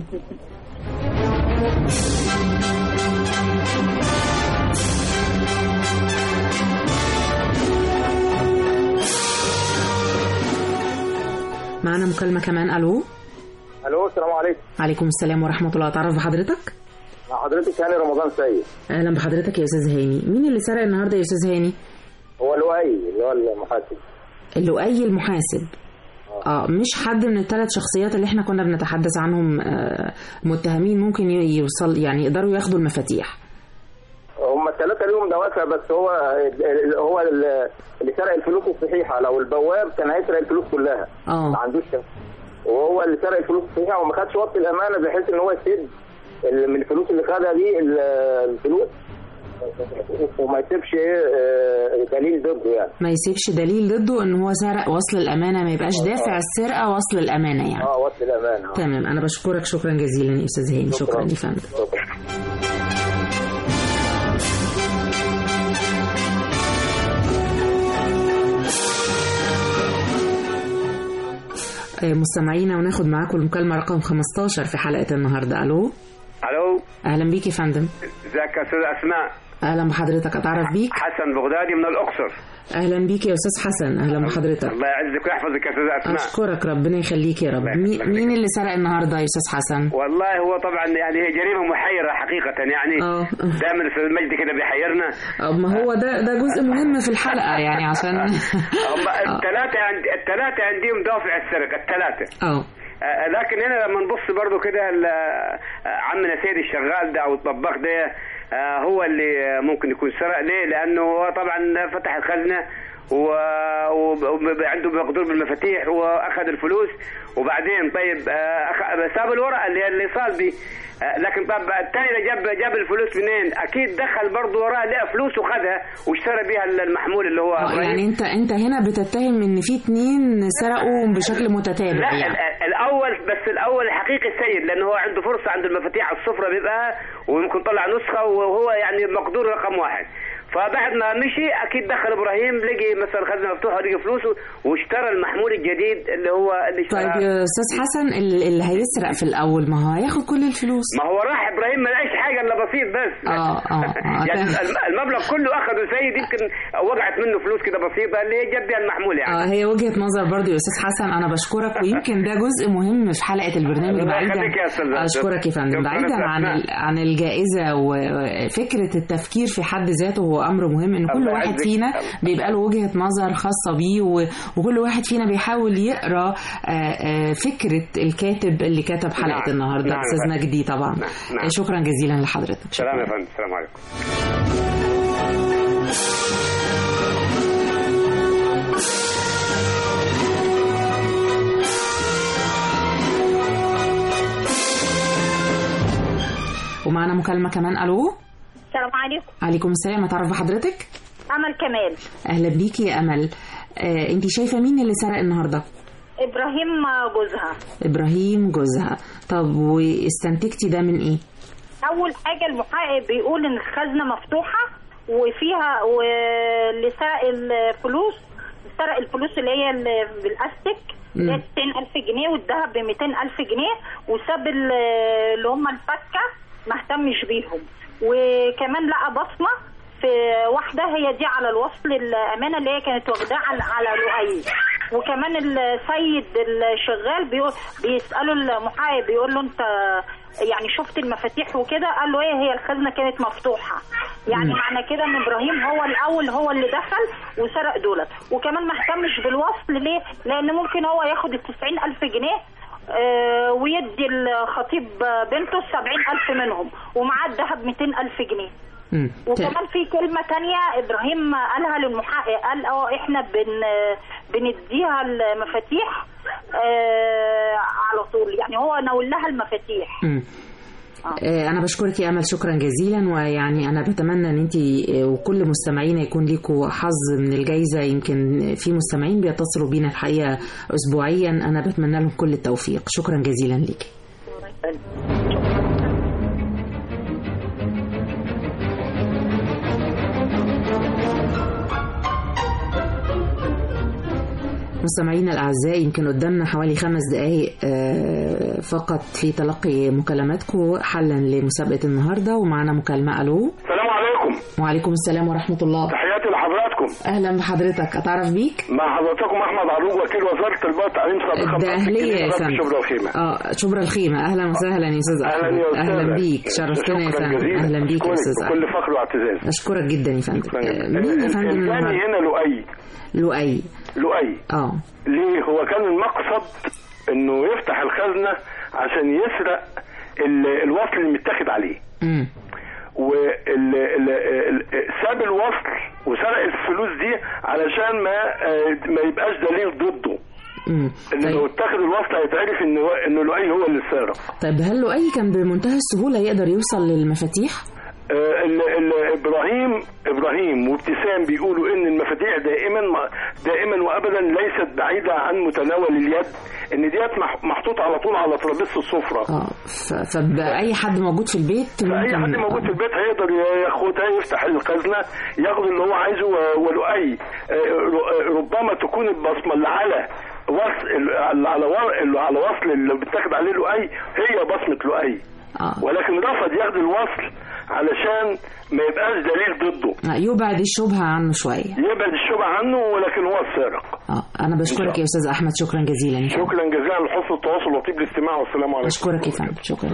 معانا مكالمة كمان الو الو السلام عليكم عليكم السلام ورحمة الله تعرف بحضرتك مع حضرتك هاني رمضان سيد اهلا بحضرتك يا استاذ هاني مين اللي سرق النهارده يا استاذ هاني هو لؤي اللي هو المحاسب اللؤي المحاسب اه مش حد من الثلاث شخصيات اللي احنا كنا بنتحدث عنهم آه متهمين ممكن ي- يوصل يعني يقدروا ياخدوا المفاتيح هم الثلاثه ليهم دوافع بس هو هو اللي سرق الفلوس الصحيحه لو البواب كان هيسرق الفلوس كلها اه ما عندوش كده. وهو اللي سرق الفلوس الصحيحه وما خدش وقت الامانه بحيث ان هو يسد ال- من الفلوس اللي خدها دي ال- الفلوس وما يسيبش ايه آه، دليل ضده يعني ما يسيبش دليل ضده ان هو سرق وصل الامانه ما يبقاش دافع السرقه وصل الامانه يعني اه وقت الامانه آه. تمام انا بشكرك شكرا جزيلا يا استاذ هاني شكرا يا فندم آه، مستمعينا وناخد معاكم المكالمه رقم 15 في حلقه النهارده الو الو اهلا بيك يا فندم ازيك يا استاذ اسماء اهلا بحضرتك اتعرف بيك حسن بغدادي من الاقصر اهلا بيك يا استاذ حسن اهلا بحضرتك الله يعزك ويحفظك يا استاذ اسماء اشكرك ربنا يخليك يا رب مين, مين اللي سرق النهارده يا استاذ حسن والله هو طبعا يعني هي جريمه محيره حقيقه يعني اه دائما الاستاذ مجدي كده بيحيرنا آه، ما هو ده ده جزء مهم في الحلقه يعني عشان هم الثلاثه عند الثلاثه عندهم دوافع السرقه الثلاثه اه آه، لكن هنا لما نبص برضو كده ال- آه، عمنا سيد الشغال ده او الطباخ ده آه، هو اللي ممكن يكون سرق ليه؟ لانه هو طبعا فتح الخزنه وعنده مقدور بالمفاتيح واخذ الفلوس وبعدين طيب آه، أخ- ساب الورقه اللي هي الايصال دي آه، لكن طب الثاني ده جاب جاب الفلوس منين؟ اكيد دخل برضه وراها لقى فلوس وخدها واشترى بيها المحمول اللي هو آه، يعني انت انت هنا بتتهم ان في اتنين سرقوا بشكل متتابع لا يعني ال- الاول بس الاول الحقيقي السيد لانه هو عنده فرصه عند المفاتيح على السفره بيبقى ويمكن طلع نسخه وهو يعني مقدور رقم واحد فبعد ما مشي اكيد دخل ابراهيم لقي مثلا خزنه مفتوحه ولقي فلوسه واشترى المحمول الجديد اللي هو اللي اشتراه طيب يا استاذ حسن اللي اللي هيسرق في الاول ما هو هياخد كل الفلوس ما هو راح ابراهيم ما لقاش حاجه الا بسيط بس اه اه اه يعني الم- المبلغ كله اخذه سيد يمكن وقعت منه فلوس كده بسيطه اللي هي جاب بيها المحمول يعني اه هي وجهة نظر برضو يا استاذ حسن انا بشكرك ويمكن ده جزء مهم في حلقة البرنامج الله بعيدا يخليك يا أستاذ. اشكرك يا فندم شكراً بعيدا يا عن أستاذ. ال- عن الجائزة وفكرة التفكير في حد ذاته هو امر مهم ان كل الله واحد يعزك. فينا بيبقى له وجهة نظر خاصة بيه و- وكل واحد فينا بيحاول يقرا آه، آه، فكرة الكاتب اللي كتب حلقة نعم. النهارده نعم يا استاذ فندم. مجدي طبعا نعم. شكرا جزيلا لحضرتك سلام يا فندم السلام عليكم ومعانا مكالمة كمان ألو السلام عليكم عليكم السلام أتعرف بحضرتك امل كمال أهلا بيكي يا أمل آه أنت شايفة مين اللي سرق النهاردة ابراهيم جوزها إبراهيم جوزها طب واستنتجتي ده من إيه اول حاجه المحقق بيقول ان الخزنه مفتوحه وفيها واللي سرق الفلوس سرق الفلوس اللي هي اللي بالاستيك اللي هي 90000 جنيه والذهب ب 200000 جنيه وساب ال- اللي هم الفكه ما اهتمش بيهم وكمان لقى بصمه في واحده هي دي على الوصل الامانه اللي هي كانت واخداه على على لؤي وكمان السيد الشغال بيقول بيسالوا المحقق بيقول له انت يعني شفت المفاتيح وكده قال له ايه هي الخزنه كانت مفتوحه يعني مم. معنى كده ان ابراهيم هو الاول هو اللي دخل وسرق دولت وكمان ما اهتمش بالوصل ليه لان ممكن هو ياخد ال ألف جنيه آه، ويدي الخطيب بنته السبعين ألف منهم ومعاه الذهب 200 ألف جنيه مم. وكمان في كلمة تانية إبراهيم قالها للمحقق قال اه احنا بن بنديها المفاتيح آه على طول يعني هو ناول لها المفاتيح مم. آه، أنا بشكرك يا أمل شكرا جزيلا ويعني أنا بتمنى إن أنت وكل مستمعينا يكون ليكوا حظ من الجايزة يمكن في مستمعين بيتصلوا بينا الحقيقة أسبوعيا أنا بتمنى لهم كل التوفيق شكرا جزيلا ليكي مستمعينا الأعزاء يمكن قدامنا حوالي خمس دقايق آه، فقط في تلقي مكالماتكم حلا لمسابقة النهاردة ومعنا مكالمة ألو السلام عليكم وعليكم السلام ورحمة الله تحياتي لحضراتكم أهلا بحضرتك أتعرف بيك مع حضراتكم احمد عروج وكيل وزاره التربيه والتعليم سابقا ده أهلية يا في فندم شبرا وخيمه اه شبرا الخيمة أهلا وسهلا يا أستاذ اهلا أحمد يا استاذ أهلا بيك شرفتنا يا شكراً فندم جزيلاً. أهلا بيك يا أشكرك أستاذ أحمد بكل فخر واعتزاز أشكرك جدا يا فندم آه، مين يا فندم الثاني النهاردة؟ هنا لؤي لؤي لؤي اه ليه هو كان المقصد انه يفتح الخزنه عشان يسرق ال- الوصل اللي متاخد عليه مم. وساب الوصل وسرق الفلوس دي علشان ما آه، ما يبقاش دليل ضده مم. ان لو اتاخد الوصل هيتعرف ان ان لؤي هو اللي سارق طيب هل لؤي كان بمنتهى السهولة يقدر يوصل للمفاتيح؟ آه، ال- ال- ابراهيم ابراهيم وابتسام بيقولوا ان المفاتيح دائما دائما وابدا ليست بعيده عن متناول اليد ان ديت مح- محطوطه على طول على ترابيزه السفره اه ف- فبأي حد موجود في البيت فاي حد موجود في البيت هيقدر ياخدها يفتح الخزنه ياخد اللي هو عايزه و- ولؤي آه، ر- ربما تكون البصمه اللي على وصل اللي على و- اللي على وصل اللي بتاخد عليه لؤي هي بصمه لؤي آه. ولكن رفض ياخد الوصل علشان ما يبقاش دليل ضده آه، يبعد الشبهة عنه شوية يبعد الشبهه عنه ولكن هو السارق اه أنا بشكرك يا أستاذ أحمد شكرا جزيلا يا فندم. شكرا جزيلا لحسن التواصل وطيب الاستماع والسلام عليكم أشكرك يا فندم شكرا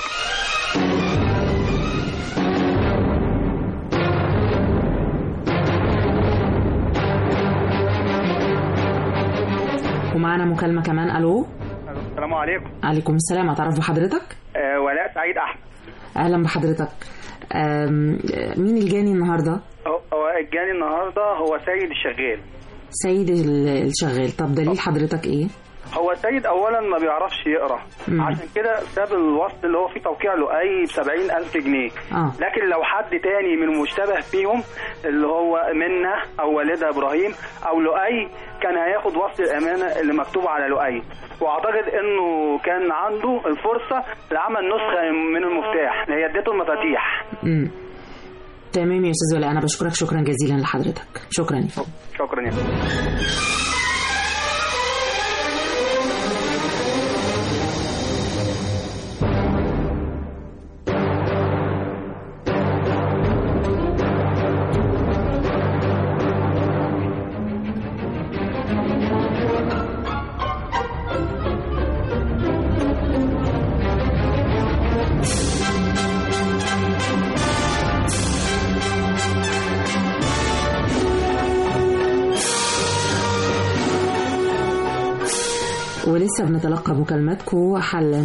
ومعنا مكالمة كمان ألو السلام عليكم عليكم السلام أتعرف بحضرتك آه ولاء سعيد احمد أهلا بحضرتك آم، مين الجاني النهاردة هو هو الجاني النهارده هو سيد الشغال سيد ال- الشغال طب دليل حضرتك إيه هو سيد اولا ما بيعرفش يقرا مم. عشان كده ساب الوصل اللي هو فيه توقيع لؤي ب 70000 جنيه آه. لكن لو حد تاني من المشتبه فيهم اللي هو منة او والدها ابراهيم او لؤي كان هياخد وصل الامانه اللي مكتوب على لؤي واعتقد انه كان عنده الفرصه لعمل نسخه من المفتاح اللي هي اديته المفاتيح مم. تمام يا أستاذ ولاء أنا بشكرك شكرا جزيلا لحضرتك شكرا يا فندم شكرا يا ولسه بنتلقى مكالماتكم حلا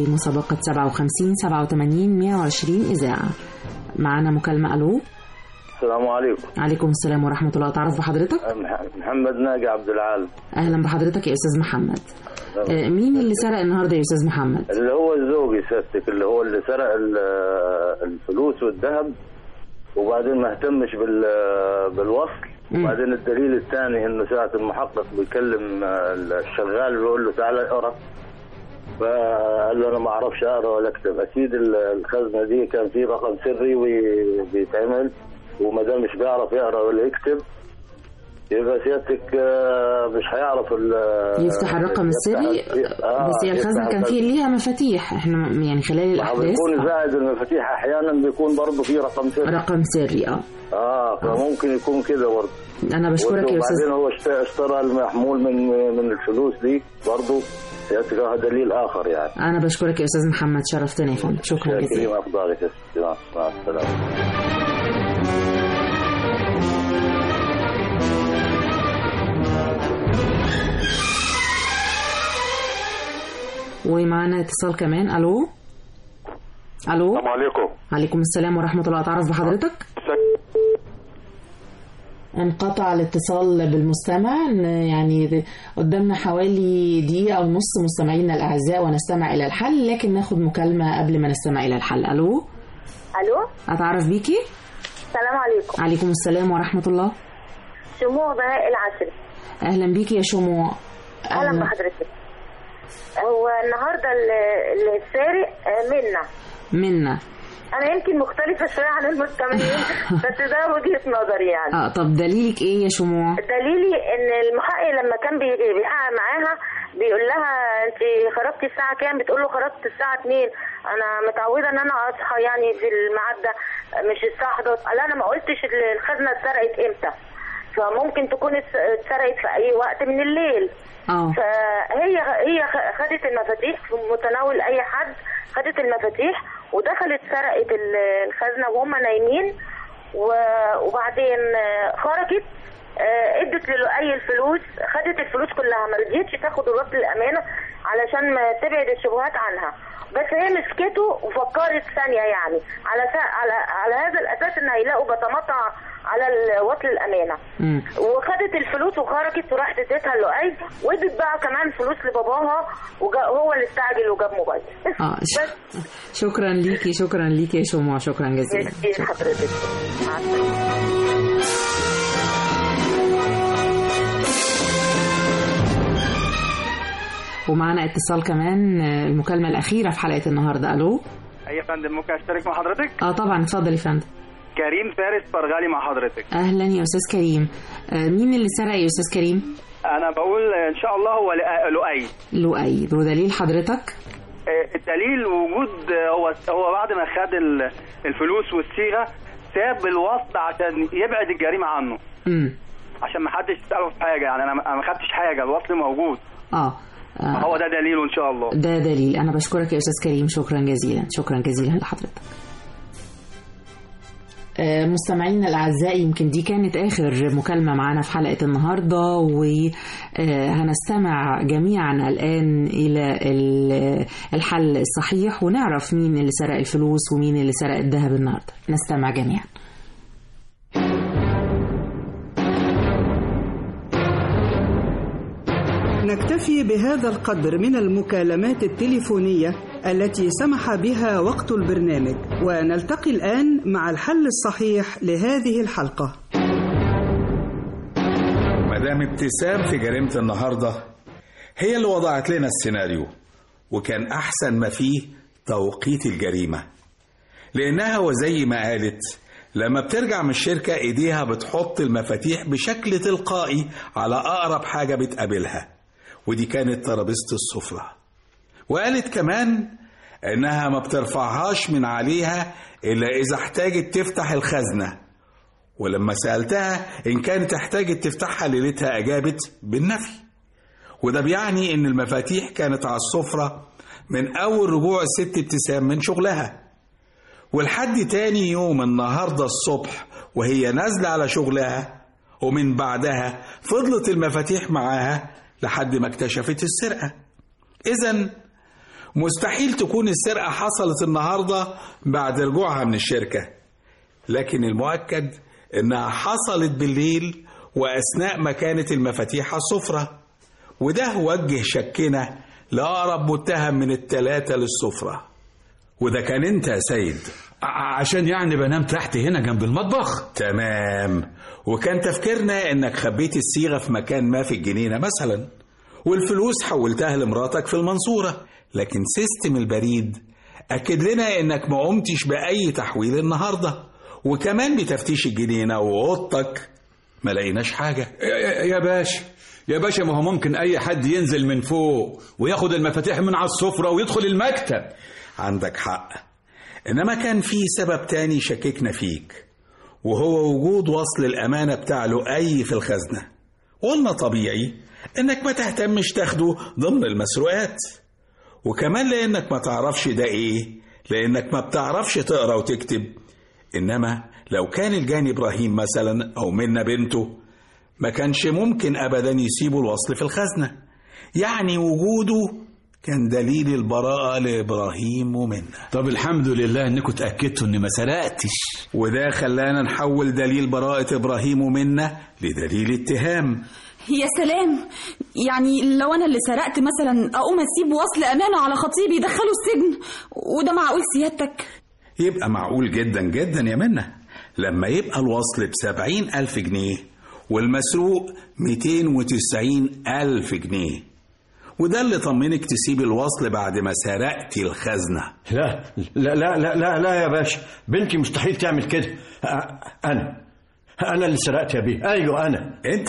لمسابقة 57 87 120 إذاعة معنا مكالمة ألو السلام عليكم عليكم السلام ورحمة الله تعرف بحضرتك مح- محمد ناجي عبد العال أهلا بحضرتك يا أستاذ محمد آه، مين اللي سرق النهاردة يا أستاذ محمد اللي هو الزوجي سيادتك اللي هو اللي سرق ال- الفلوس والذهب وبعدين ما اهتمش بال- بالوصل وبعدين الدليل الثاني انه ساعة المحقق بيكلم الشغال بيقول له تعالى اقرا فقال له انا ما اعرفش اقرا ولا اكتب اكيد ال- الخزنه دي كان في رقم سري وبيتعمل وما دام مش بيعرف يقرا ولا يكتب يبقى سيادتك آه، مش هيعرف ال- يفتح الرقم السري آه، بس هي الخزنة يفتح كان في ليها مفاتيح احنا م- يعني خلال الأحداث بيكون زائد المفاتيح احيانا بيكون برضه في رقم سري رقم سري اه اه فممكن يكون كده برضه أنا بشكرك يا أستاذ وبعدين هو اشت- اشترى المحمول من من الفلوس دي برضه سيادتك هذا دليل اخر يعني أنا بشكرك يا أستاذ محمد شرفتنا يا فندم شكرا جزيلا كريم افضلك يا ستي مع مع السلامه ومعنا اتصال كمان ألو ألو السلام عليكم عليكم السلام ورحمة الله تعرف بحضرتك انقطع الاتصال بالمستمع إن يعني ذ- قدامنا حوالي دقيقة ونص مستمعينا الأعزاء ونستمع إلى الحل لكن ناخد مكالمة قبل ما نستمع إلى الحل ألو الو أتعرف بيكي السلام عليكم عليكم السلام ورحمة الله شموع بهاء العشري أهلا بيكي يا شموع اهلا بحضرتك هو النهارده ال- اللي السارق آه، منا منا انا يمكن مختلفه شويه عن المستمعين بس ده وجهه نظري يعني اه طب دليلك ايه يا شموع دليلي ان المحقق لما كان بي- بيحقق معاها بيقول لها انت خرجتي الساعه كام بتقول له خرجت الساعه 2 انا متعوده ان انا اصحى يعني في الميعاد ده مش الساعه 11 قال انا ما قلتش الخزنه اتسرقت امتى فممكن تكون اتس- اتسرقت في اي وقت من الليل اه فهي هي خ- خدت المفاتيح في متناول اي حد خدت المفاتيح ودخلت سرقت ال- الخزنه وهم نايمين و- وبعدين آه، خرجت آه، ادت للؤي الفلوس خدت الفلوس كلها ما رضيتش تاخد الوصل الامانه علشان ما تبعد الشبهات عنها بس هي مسكته وفكرت ثانيه يعني على سا... على على هذا الاساس ان هيلاقوا بتمطع على ال- وصل الامانه وخدت الفلوس وخرجت وراحت اديتها لؤي وادت بقى كمان فلوس لباباها وهو اللي استعجل وجاب موبايل اه ش- شكرا ليكي شكرا ليكي يا شموع شكرا جزيلا ميرسي حضرتك مع السلامه ومعنا اتصال كمان آه، المكالمة الأخيرة في حلقة النهاردة ألو اي فندم ممكن اشترك مع حضرتك اه طبعا اتفضل يا فندم كريم فارس فرغالي مع حضرتك أهلا يا أستاذ كريم آه، مين اللي سرق يا أستاذ كريم انا بقول ان شاء الله هو لؤي- لؤي لؤي ودليل حضرتك آه، الدليل وجود آه، هو هو بعد ما خد ال- الفلوس والصيغه ساب الوصل عشان يبعد الجريمه عنه امم عشان ما حدش يساله في حاجه يعني انا ما أنا ما خدتش حاجه الوصل موجود اه آه، هو ده دليله ان شاء الله ده دليل أنا بشكرك يا أستاذ كريم شكرا جزيلا شكرا جزيلا لحضرتك آه، مستمعينا الأعزاء يمكن دي كانت آخر مكالمة معنا في حلقة النهاردة وهنستمع جميعا الآن إلى ال- الحل الصحيح ونعرف مين اللي سرق الفلوس ومين اللي سرق الذهب النهاردة نستمع جميعا نكتفي بهذا القدر من المكالمات التليفونية التي سمح بها وقت البرنامج ونلتقي الآن مع الحل الصحيح لهذه الحلقة مدام ابتسام في جريمة النهاردة هي اللي وضعت لنا السيناريو وكان أحسن ما فيه توقيت الجريمة لأنها وزي ما قالت لما بترجع من الشركة إيديها بتحط المفاتيح بشكل تلقائي على أقرب حاجة بتقابلها ودي كانت ترابيزة السفرة وقالت كمان إنها ما بترفعهاش من عليها إلا إذا احتاجت تفتح الخزنة ولما سألتها إن كانت احتاجت تفتحها ليلتها أجابت بالنفي وده بيعني إن المفاتيح كانت على السفرة من أول رجوع الست ابتسام من شغلها ولحد تاني يوم النهاردة الصبح وهي نازلة على شغلها ومن بعدها فضلت المفاتيح معاها لحد ما اكتشفت السرقة إذا مستحيل تكون السرقة حصلت النهاردة بعد رجوعها من الشركة لكن المؤكد إنها حصلت بالليل وأثناء ما كانت المفاتيح على السفرة وده وجه شكنا لأقرب متهم من التلاتة للسفرة وده كان أنت يا سيد عشان يعني بنام تحت هنا جنب المطبخ تمام وكان تفكيرنا انك خبيت الصيغه في مكان ما في الجنينه مثلا والفلوس حولتها لمراتك في المنصوره لكن سيستم البريد اكد لنا انك ما قمتش باي تحويل النهارده وكمان بتفتيش الجنينه واوضتك ما لقيناش حاجه يا يا باشا يا باشا ما هو ممكن اي حد ينزل من فوق وياخد المفاتيح من على السفره ويدخل المكتب عندك حق انما كان في سبب تاني شككنا فيك وهو وجود وصل الامانه بتاع لؤي في الخزنه قلنا طبيعي انك ما تهتمش تاخده ضمن المسروقات وكمان لانك ما تعرفش ده ايه لانك ما بتعرفش تقرا وتكتب انما لو كان الجاني ابراهيم مثلا او منا بنته ما كانش ممكن ابدا يسيبوا الوصل في الخزنه يعني وجوده كان دليل البراءة لإبراهيم ومنا طب الحمد لله إنكم اتأكدتوا إني ما سرقتش وده خلانا نحول دليل براءة إبراهيم ومنا لدليل اتهام يا سلام يعني لو انا اللي سرقت مثلا اقوم اسيب وصل امانه على خطيبي يدخله السجن وده معقول سيادتك يبقى معقول جدا جدا يا منا لما يبقى الوصل بسبعين ألف جنيه والمسروق ميتين وتسعين ألف جنيه وده اللي طمنك تسيب الوصل بعد ما سرقتي الخزنة لا لا لا لا لا, لا يا باشا بنتي مستحيل تعمل كده أنا أنا اللي سرقت يا بيه أيوه أنا أنت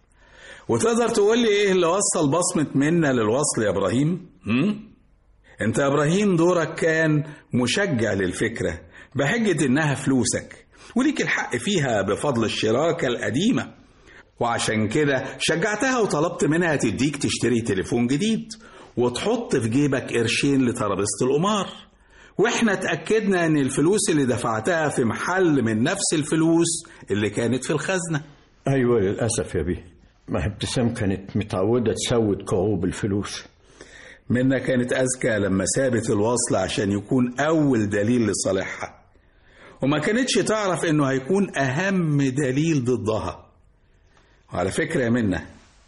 وتقدر تقول لي إيه اللي وصل بصمة منا للوصل يا إبراهيم؟ هم؟ أنت يا إبراهيم دورك كان مشجع للفكرة بحجة إنها فلوسك وليك الحق فيها بفضل الشراكة القديمة وعشان كده شجعتها وطلبت منها تديك تشتري تليفون جديد وتحط في جيبك قرشين لترابيزة القمار واحنا اتأكدنا ان الفلوس اللي دفعتها في محل من نفس الفلوس اللي كانت في الخزنة أيوه للأسف يا بيه ما ابتسام كانت متعودة تسود كعوب الفلوس منا كانت أذكى لما سابت الوصل عشان يكون أول دليل لصالحها وما كانتش تعرف إنه هيكون أهم دليل ضدها وعلى فكرة يا منة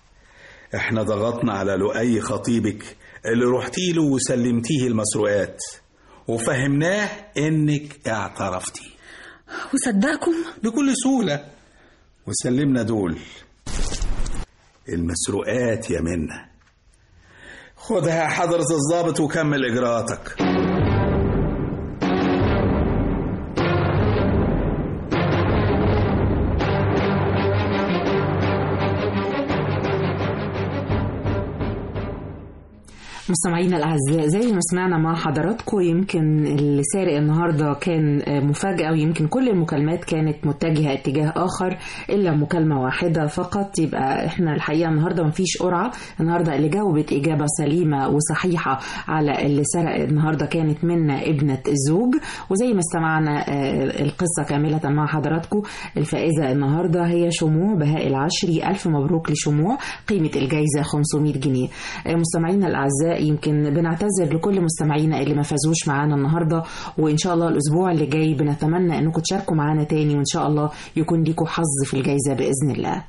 احنا ضغطنا على لؤي خطيبك اللي رحتي له وسلمتيه المسروقات وفهمناه انك اعترفتي وصدقكم بكل سهولة وسلمنا دول المسروقات يا منة خدها حضرة الضابط وكمل إجراءاتك مستمعينا الاعزاء زي ما سمعنا مع حضراتكم يمكن اللي سارق النهارده كان مفاجاه ويمكن كل المكالمات كانت متجهه اتجاه اخر الا مكالمه واحده فقط يبقى احنا الحقيقه النهارده مفيش قرعه النهارده اللي جاوبت اجابه سليمه وصحيحه على اللي سرق النهارده كانت منا ابنه الزوج وزي ما استمعنا القصه كامله مع حضراتكم الفائزه النهارده هي شموع بهاء العشري الف مبروك لشموع قيمه الجائزه 500 جنيه مستمعينا الاعزاء يمكن بنعتذر لكل مستمعينا اللي ما فازوش معانا النهارده وان شاء الله الاسبوع اللي جاي بنتمنى انكم تشاركوا معانا تاني وان شاء الله يكون ليكم حظ في الجائزه باذن الله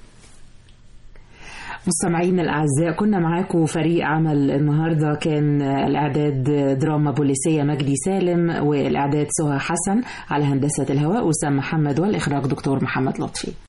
مستمعينا الأعزاء كنا معاكم فريق عمل النهاردة كان الإعداد دراما بوليسية مجدي سالم والإعداد سهى حسن على هندسة الهواء وسام محمد والإخراج دكتور محمد لطفي